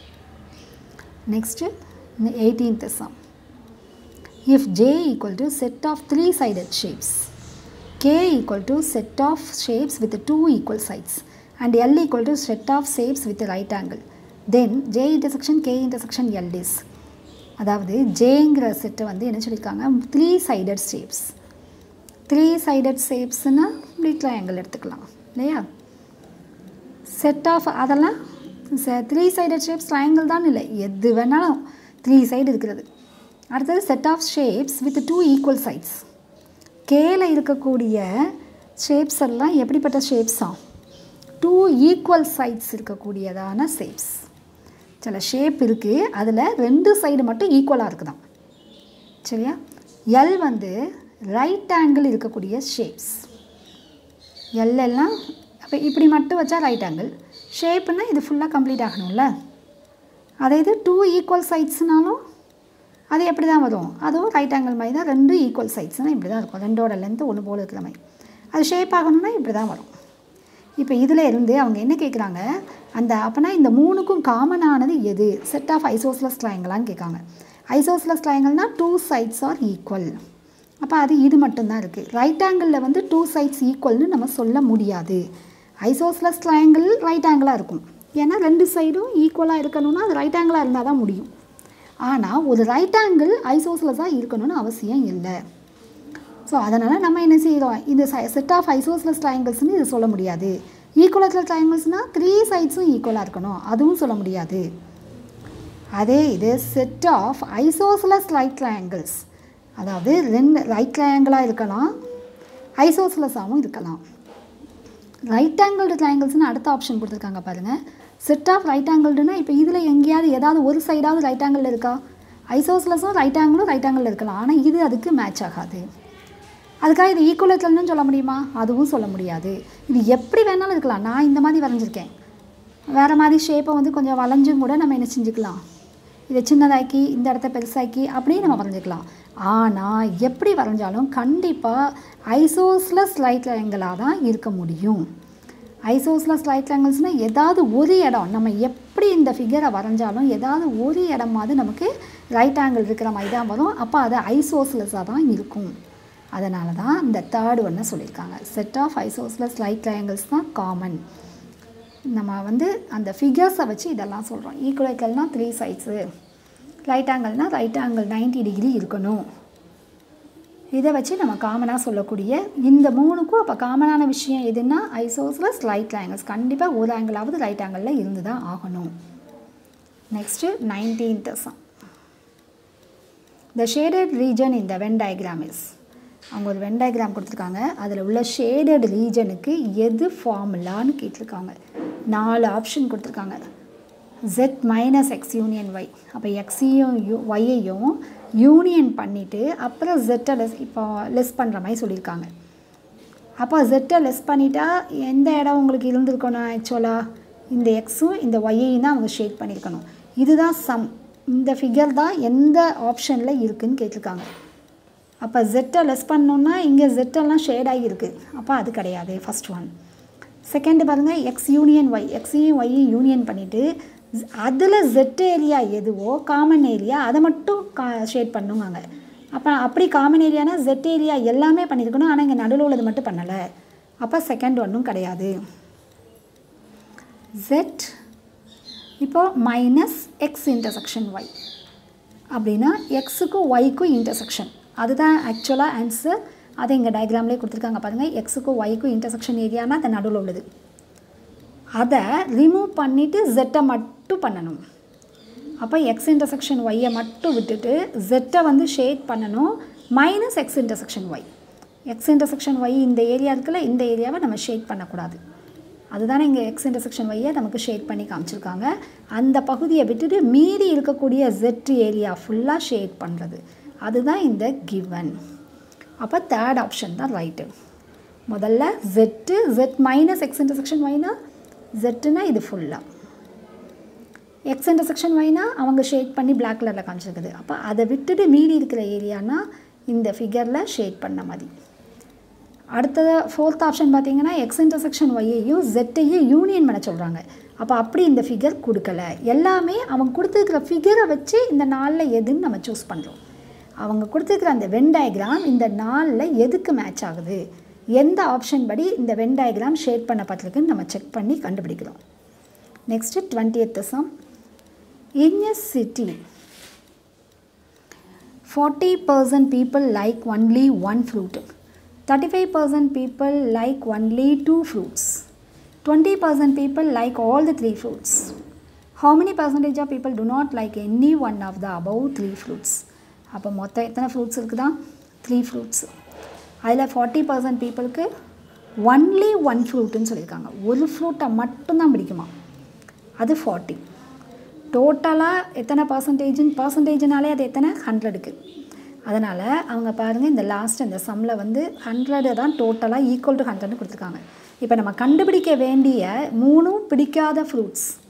Speaker 1: next eighteenth sum if J equal to set of three sided shapes k equal to set of shapes with two equal sides and L equal to set of shapes with a right angle. Then J intersection K intersection L is அதாவது ஜேங்கிற செட்டை வந்து என்ன சொல்லியிருக்காங்க three sided shapes three sided ஷேப்ஸ்னால் இப்படி triangle எடுத்துக்கலாம் இல்லையா set of அதெல்லாம் த்ரீ சைடட் ஷேப்ஸ் ட்ரையாங்கிள் தான் இல்லை எது வேணாலும் த்ரீ சைடு இருக்கிறது அடுத்தது set of shapes with two equal sides கேல இருக்கக்கூடிய ஷேப்ஸ் எல்லாம் எப்படிப்பட்ட ஷேப்ஸா டூ ஈக்குவல் சைட்ஸ் இருக்கக்கூடியதான ஷேப்ஸ் சில ஷேப் இருக்குது அதில் ரெண்டு சைடு மட்டும் ஈக்குவலாக இருக்குதாம் சரியா எல் வந்து ரைட் ஆங்கிள் இருக்கக்கூடிய ஷேப்ஸ் எல் எல்லாம் அப்போ இப்படி மட்டும் வச்சா ரைட் ஆங்கிள் ஷேப்புன்னா இது ஃபுல்லாக கம்ப்ளீட் ஆகணும்ல அதே இது டூ ஈக்குவல் சைட்ஸ்னாலும் அது எப்படி தான் வரும் அதுவும் ரைட் ஆங்கிள் மாதிரி தான் ரெண்டும் ஈக்குவல் சைட்ஸ்னால் இப்படி தான் இருக்கும் ரெண்டோட லென்த்து ஒன்று போல் இருக்கிற மாதிரி அது ஷேப் ஆகணும்னா இப்படி தான் வரும் இப்போ இதில் இருந்து அவங்க என்ன கேட்குறாங்க அந்த அப்போனா இந்த மூணுக்கும் காமனானது எது செட் ஆஃப் ஐசோஸ்லஸ் ட்ரையாங்கலான்னு கேட்காங்க ஐசோஸ்லஸ் ட்ரையாங்கல்னால் டூ சைட்ஸ் ஆர் ஈக்குவல் அப்போ அது இது மட்டும்தான் இருக்குது ரைட் ஆங்கிளில் வந்து டூ சைட்ஸ் ஈக்குவல்னு நம்ம சொல்ல முடியாது ஐசோஸ்லஸ் ட்ரையாங்கிள் ரைட் ஆங்கிளாக இருக்கும் ஏன்னா ரெண்டு சைடும் ஈக்குவலாக இருக்கணும்னா அது ரைட் ஆங்கிளாக இருந்தால் தான் முடியும் ஆனால் ஒரு ரைட் ஆங்கிள் ஐசோஸ்லஸாக இருக்கணும்னு அவசியம் இல்லை ஸோ அதனால் நம்ம என்ன செய்கிறோம் இந்த செட் ஆஃப் ஐசோஸ்லஸ் ட்ரையாங்கிள்ஸ்னு இது சொல்ல முடியாது ஈக்குவலத்தில் ட்ரையாங்கிள்ஸ்னால் த்ரீ சைட்ஸும் ஈக்குவலாக இருக்கணும் அதுவும் சொல்ல முடியாது அதே இது set of isosceles right triangles அதாவது ரெண்டு ரைட் ட்ரையாங்கிளாக இருக்கலாம் ஐசோஸ்லஸாகவும் இருக்கலாம் ரைட் ஆங்கிள்டு ட்ரையாங்கிள்ஸ்னு அடுத்த ஆப்ஷன் கொடுத்துருக்காங்க பாருங்கள் செட் ஆஃப் ரைட் ஆங்கிள்டுனா இப்போ இதில் எங்கேயாவது ஏதாவது ஒரு சைடாவது ரைட் ஆங்கிள் இருக்கா ஐசோஸ்லஸும் ரைட் ஆங்கிளும் ரைட் ஆங்கிள் இருக்கலாம் ஆனால் இது அதுக்கு மேட்ச் ஆகாது அதுக்காக இது ஈக்குவலத்துலன்னு சொல்ல முடியுமா அதுவும் சொல்ல முடியாது இது எப்படி வேணாலும் இருக்கலாம் நான் இந்த மாதிரி வரைஞ்சிருக்கேன் வேறு மாதிரி ஷேப்பை வந்து கொஞ்சம் வளைஞ்சும் கூட நம்ம என்ன செஞ்சுக்கலாம் இதை சின்னதாக்கி இந்த இடத்த பெருசாக்கி அப்படியே நம்ம வரைஞ்சிக்கலாம் ஆனால் எப்படி வரைஞ்சாலும் கண்டிப்பாக ஐசோஸ்லஸ் லைட் ட்ரையாங்கிளாக தான் இருக்க முடியும் ஐசோஸ்லஸ் லைட் ட்ரையாங்கிள்ஸ்னால் ஏதாவது ஒரு இடம் நம்ம எப்படி இந்த ஃபிகரை வரைஞ்சாலும் ஏதாவது ஒரு இடமாவது நமக்கு ரைட் ஆங்கிள் இருக்கிற மாதிரி தான் வரும் அப்போ அது ஐசோஸ்லஸாக தான் இருக்கும் அதனால தான் இந்த தேர்ட் ஒன்று சொல்லியிருக்காங்க set of isosceles right triangles தான் காமன் நம்ம வந்து அந்த ஃபிகர்ஸை வச்சு இதெல்லாம் சொல்கிறோம் ஈக்குவலைக்கல்னால் த்ரீ சைட்ஸு ரைட் ஆங்கிள்னால் ரைட் ஆங்கிள் 90 டிகிரி இருக்கணும் இதை வச்சு நம்ம காமனாக சொல்லக்கூடிய இந்த மூணுக்கும் அப்போ காமனான விஷயம் எதுன்னா ஐசோஸ்லஸ் ரைட் ஆங்கிள்ஸ் கண்டிப்பாக ஒரு ஆங்கிளாவது ரைட் ஆங்கிளில் இருந்து தான் ஆகணும் next nineteenth sum the shaded region இந்த வென் டயக்ராம் இஸ் அவங்க ஒரு வென் டயக்ராம் கொடுத்துருக்காங்க அதில் உள்ள ஷேடட் ரீஜனுக்கு எது ஃபார்முலான்னு கேட்டிருக்காங்க நாலு ஆப்ஷன் கொடுத்துருக்காங்க Z minus X union Y அப்போ எக்ஸையும் யூ ஒய்யையும் யூனியன் பண்ணிவிட்டு அப்புறம் ஜெட்டை லெஸ் இப்போ லெஸ் பண்ணுற மாதிரி சொல்லியிருக்காங்க அப்போ ஜெட்டை லெஸ் பண்ணிட்டா எந்த இடம் உங்களுக்கு இருந்திருக்கணும் ஆக்சுவலாக இந்த எக்ஸும் இந்த ஒய்யையும் தான் அவங்க ஷேட் பண்ணியிருக்கணும் இதுதான் சம் இந்த ஃபிகர் தான் எந்த ஆப்ஷனில் இருக்குதுன்னு கேட்டிருக்காங்க அப்போ ஜெட்டை லெஸ் பண்ணோன்னா இங்கே ஜெட்டெல்லாம் ஷேட் ஆகியிருக்கு அப்போ அது கிடையாது ஃபஸ்ட் ஒன் செகண்டு பாருங்கள் எக்ஸ் யூனியன் ஒய் எக்ஸையும் ஒய்யும் யூனியன் பண்ணிவிட்டு அதில் ஜெட் ஏரியா எதுவோ காமன் ஏரியா அதை மட்டும் கா ஷேட் பண்ணுங்காங்க அப்போ அப்படி காமன் ஏரியானா ஜெட் ஏரியா எல்லாமே பண்ணியிருக்கணும் ஆனால் இங்கே நடுவில் உள்ளது மட்டும் பண்ணலை அப்போ செகண்ட் ஒன்றும் கிடையாது ஜெட் இப்போது மைனஸ் எக்ஸ் இன்டர்செக்ஷன் ஒய் அப்படின்னா எக்ஸுக்கும் ஒய்க்கும் இன்டர்செக்ஷன் அதுதான் ஆக்சுவலாக ஆன்சர் அதை இங்கே டயக்ராம்லேயே கொடுத்துருக்காங்க பாருங்கள் எக்ஸுக்கும் ஒய்க்கும் இன்டர்செக்ஷன் ஏரியானா அது நடுவில் உள்ளது அதை ரிமூவ் பண்ணிவிட்டு ஜெட்டை மட்டும் பண்ணணும் அப்போ எக்ஸ் இன்டர்செக்ஷன் ஒய்யை மட்டும் விட்டுட்டு ஜெட்டை வந்து ஷேட் பண்ணணும் minus X intersection Y X intersection Y இந்த ஏரியா இருக்குல்ல இந்த ஏரியாவை நம்ம ஷேட் பண்ணக்கூடாது அதுதானே இங்கே எக்ஸ் இன்டர்செக்ஷன் ஒய்யை நமக்கு ஷேட் பண்ணி காமிச்சிருக்காங்க அந்த பகுதியை விட்டுட்டு மீதி இருக்கக்கூடிய ஜெட் ஏரியா ஃபுல்லாக ஷேட் பண்ணுறது அதுதான் இந்த கிவன் அப்போ தேர்ட் ஆப்ஷன் தான் ரைட்டு முதல்ல Z Z minus X intersection ஒய்னா ஜெட்டுனா இது ஃபுல்லாக எக்ஸ் இன்டர்செக்ஷன் ஒய்னா அவங்க ஷேட் பண்ணி பிளாக் கலரில் காமிச்சிருக்குது அப்போ அதை விட்டுட்டு மீதி இருக்கிற ஏரியானா இந்த ஃபிகரில் ஷேட் பண்ண மாதிரி அடுத்தது ஃபோர்த் ஆப்ஷன் பார்த்தீங்கன்னா எக்ஸ் இன்டர்செக்ஷன் ஒய்யையும் ஜெட்டையும் யூனியன் பண்ண சொல்கிறாங்க அப்போ அப்படி இந்த ஃபிகர் கொடுக்கல எல்லாமே அவங்க கொடுத்துருக்கிற ஃபிகரை வச்சு இந்த நாளில் எதுன்னு நம்ம சூஸ் பண்ணுறோம் அவங்க கொடுத்துருக்கிற அந்த வென் டயக்ராம் இந்த நாளில் எதுக்கு மேட்ச் ஆகுது எந்த ஆப்ஷன் படி இந்த வென் டயக்ராம் ஷேட் பண்ணப்பட்டிருக்குன்னு நம்ம செக் பண்ணி கண்டுபிடிக்கிறோம் next twenty sum in a city forty percent people like only one fruit thirty five percent people like only two fruits twenty percent people like all the three fruits how many percentage of people do not like any one of the above three fruits அப்போ மொத்தம் எத்தனை fruits இருக்குதா three fruits அதில் forty percent பீப்புளுக்கு only one ஃப்ரூட்டுன்னு சொல்லியிருக்காங்க ஒரு ஃப்ரூட்டை மட்டும்தான் பிடிக்குமா அது ஃபார்ட்டி டோட்டலாக எத்தனை பர்சன்டேஜ்னு பர்சன்டேஜ்னாலே அது எத்தனை ஹண்ட்ரடுக்கு அதனால் அவங்க பாருங்கள் இந்த லாஸ்ட் இந்த சம்மில் வந்து ஹண்ட்ரடு தான் டோட்டலாக ஈக்குவல் டு ஹண்ட்ரட்னு கொடுத்துருக்காங்க இப்போ நம்ம கண்டுபிடிக்க வேண்டிய மூணும் பிடிக்காத fruits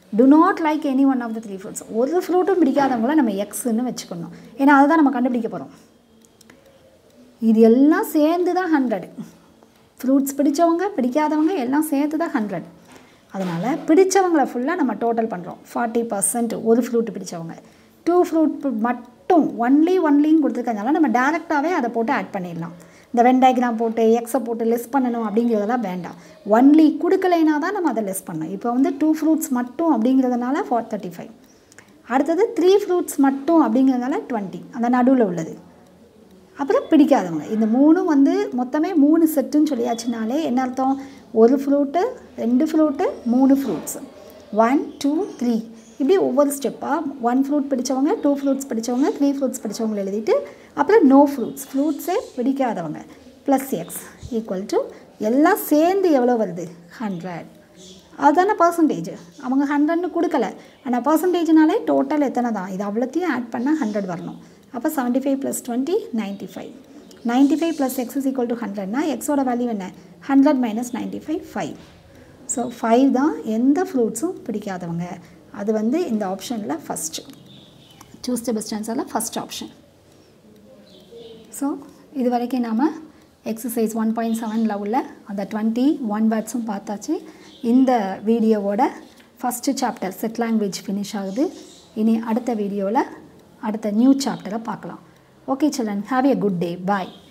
Speaker 1: do not like any one of the three fruits ஒரு ஃப்ரூட்டும் பிடிக்காதவங்கள நம்ம எக்ஸ்ன்னு வச்சுக்கணும் ஏன்னா அதுதான் நம்ம கண்டுபிடிக்க போகிறோம் இது எல்லாம் சேர்ந்து தான் ஹண்ட்ரட் ஃப்ரூட்ஸ் பிடிச்சவங்க பிடிக்காதவங்க எல்லாம் சேர்த்து தான் ஹண்ட்ரட் அதனால் பிடிச்சவங்கள ஃபுல்லாக நம்ம டோட்டல் பண்ணுறோம் ஃபார்ட்டி பர்சன்ட் ஒரு ஃப்ரூட் பிடிச்சவங்க டூ ஃப்ரூட் மட்டும் ஒன்லி ஒன்லின்னு கொடுத்துருக்கறதுனால நம்ம டேரெக்டாகவே அதை போட்டு ஆட் பண்ணிடலாம் இந்த வென் டயக்ராம் போட்டு எக்ஸை போட்டு லெஸ் பண்ணணும் அப்படிங்கிறதெல்லாம் வேண்டாம் ஒன்லி கொடுக்கலைனா தான் நம்ம அதை லெஸ் பண்ணணும் இப்போ வந்து டூ ஃப்ரூட்ஸ் மட்டும் அப்படிங்கிறதுனால ஃபோர் தேர்ட்டி ஃபைவ் அடுத்தது த்ரீ ஃப்ரூட்ஸ் மட்டும் அப்படிங்கிறதுனால டுவெண்ட்டி அந்த நடுவில் உள்ளது அப்புறம் பிடிக்காதவங்க இந்த மூணும் வந்து மொத்தமே மூணு செட்டுன்னு சொல்லியாச்சுனாலே என்ன அர்த்தம் ஒரு ஃப்ரூட்டு ரெண்டு ஃப்ரூட்டு மூணு ஃப்ரூட்ஸ் ஒன் டூ த்ரீ இப்படி ஒவ்வொரு ஸ்டெப்பாக ஒன் ஃப்ரூட் பிடிச்சவங்க டூ ஃப்ரூட்ஸ் பிடிச்சவங்க த்ரீ ஃப்ரூட்ஸ் பிடிச்சவங்க எழுதிட்டு அப்புறம் நோ ஃப்ரூட்ஸ் ஃப்ரூட்ஸே பிடிக்காதவங்க ப்ளஸ் எக்ஸ் ஈக்குவல் டு எல்லாம் சேர்ந்து எவ்வளோ வருது ஹண்ட்ரட் அதுதானே பர்சன்டேஜ் அவங்க ஹண்ட்ரட்னு கொடுக்கல ஆனால் பர்சன்டேஜ்னாலே டோட்டல் எத்தனை தான் இது அவ்வளோத்தையும் ஆட் பண்ணால் ஹண்ட்ரட் வரணும் அப்போ seventy five plus twenty ninety five ninety five plus x is equal to ஹண்ட்ரட்னா எக்ஸோட வேல்யூ என்ன hundred minus ninety five five so five தான் எந்த ஃப்ரூட்ஸும் பிடிக்காதவங்க அது வந்து இந்த ஆப்ஷனில் ஃபஸ்ட்டு சூஸ் த பெஸ்ட் ஆன்சரில் ஃபஸ்ட் ஆப்ஷன் ஸோ இது வரைக்கும் நாம் எக்ஸசைஸ் ஒன் பாயிண்ட் செவனில் உள்ள அந்த டுவெண்ட்டி ஒன் வேர்ட்ஸும் பார்த்தாச்சு இந்த வீடியோவோட first chapter set language finish ஆகுது இனி அடுத்த வீடியோவில் அடுத்த நியூ சாப்டரை பார்க்கலாம் okay children have a good day bye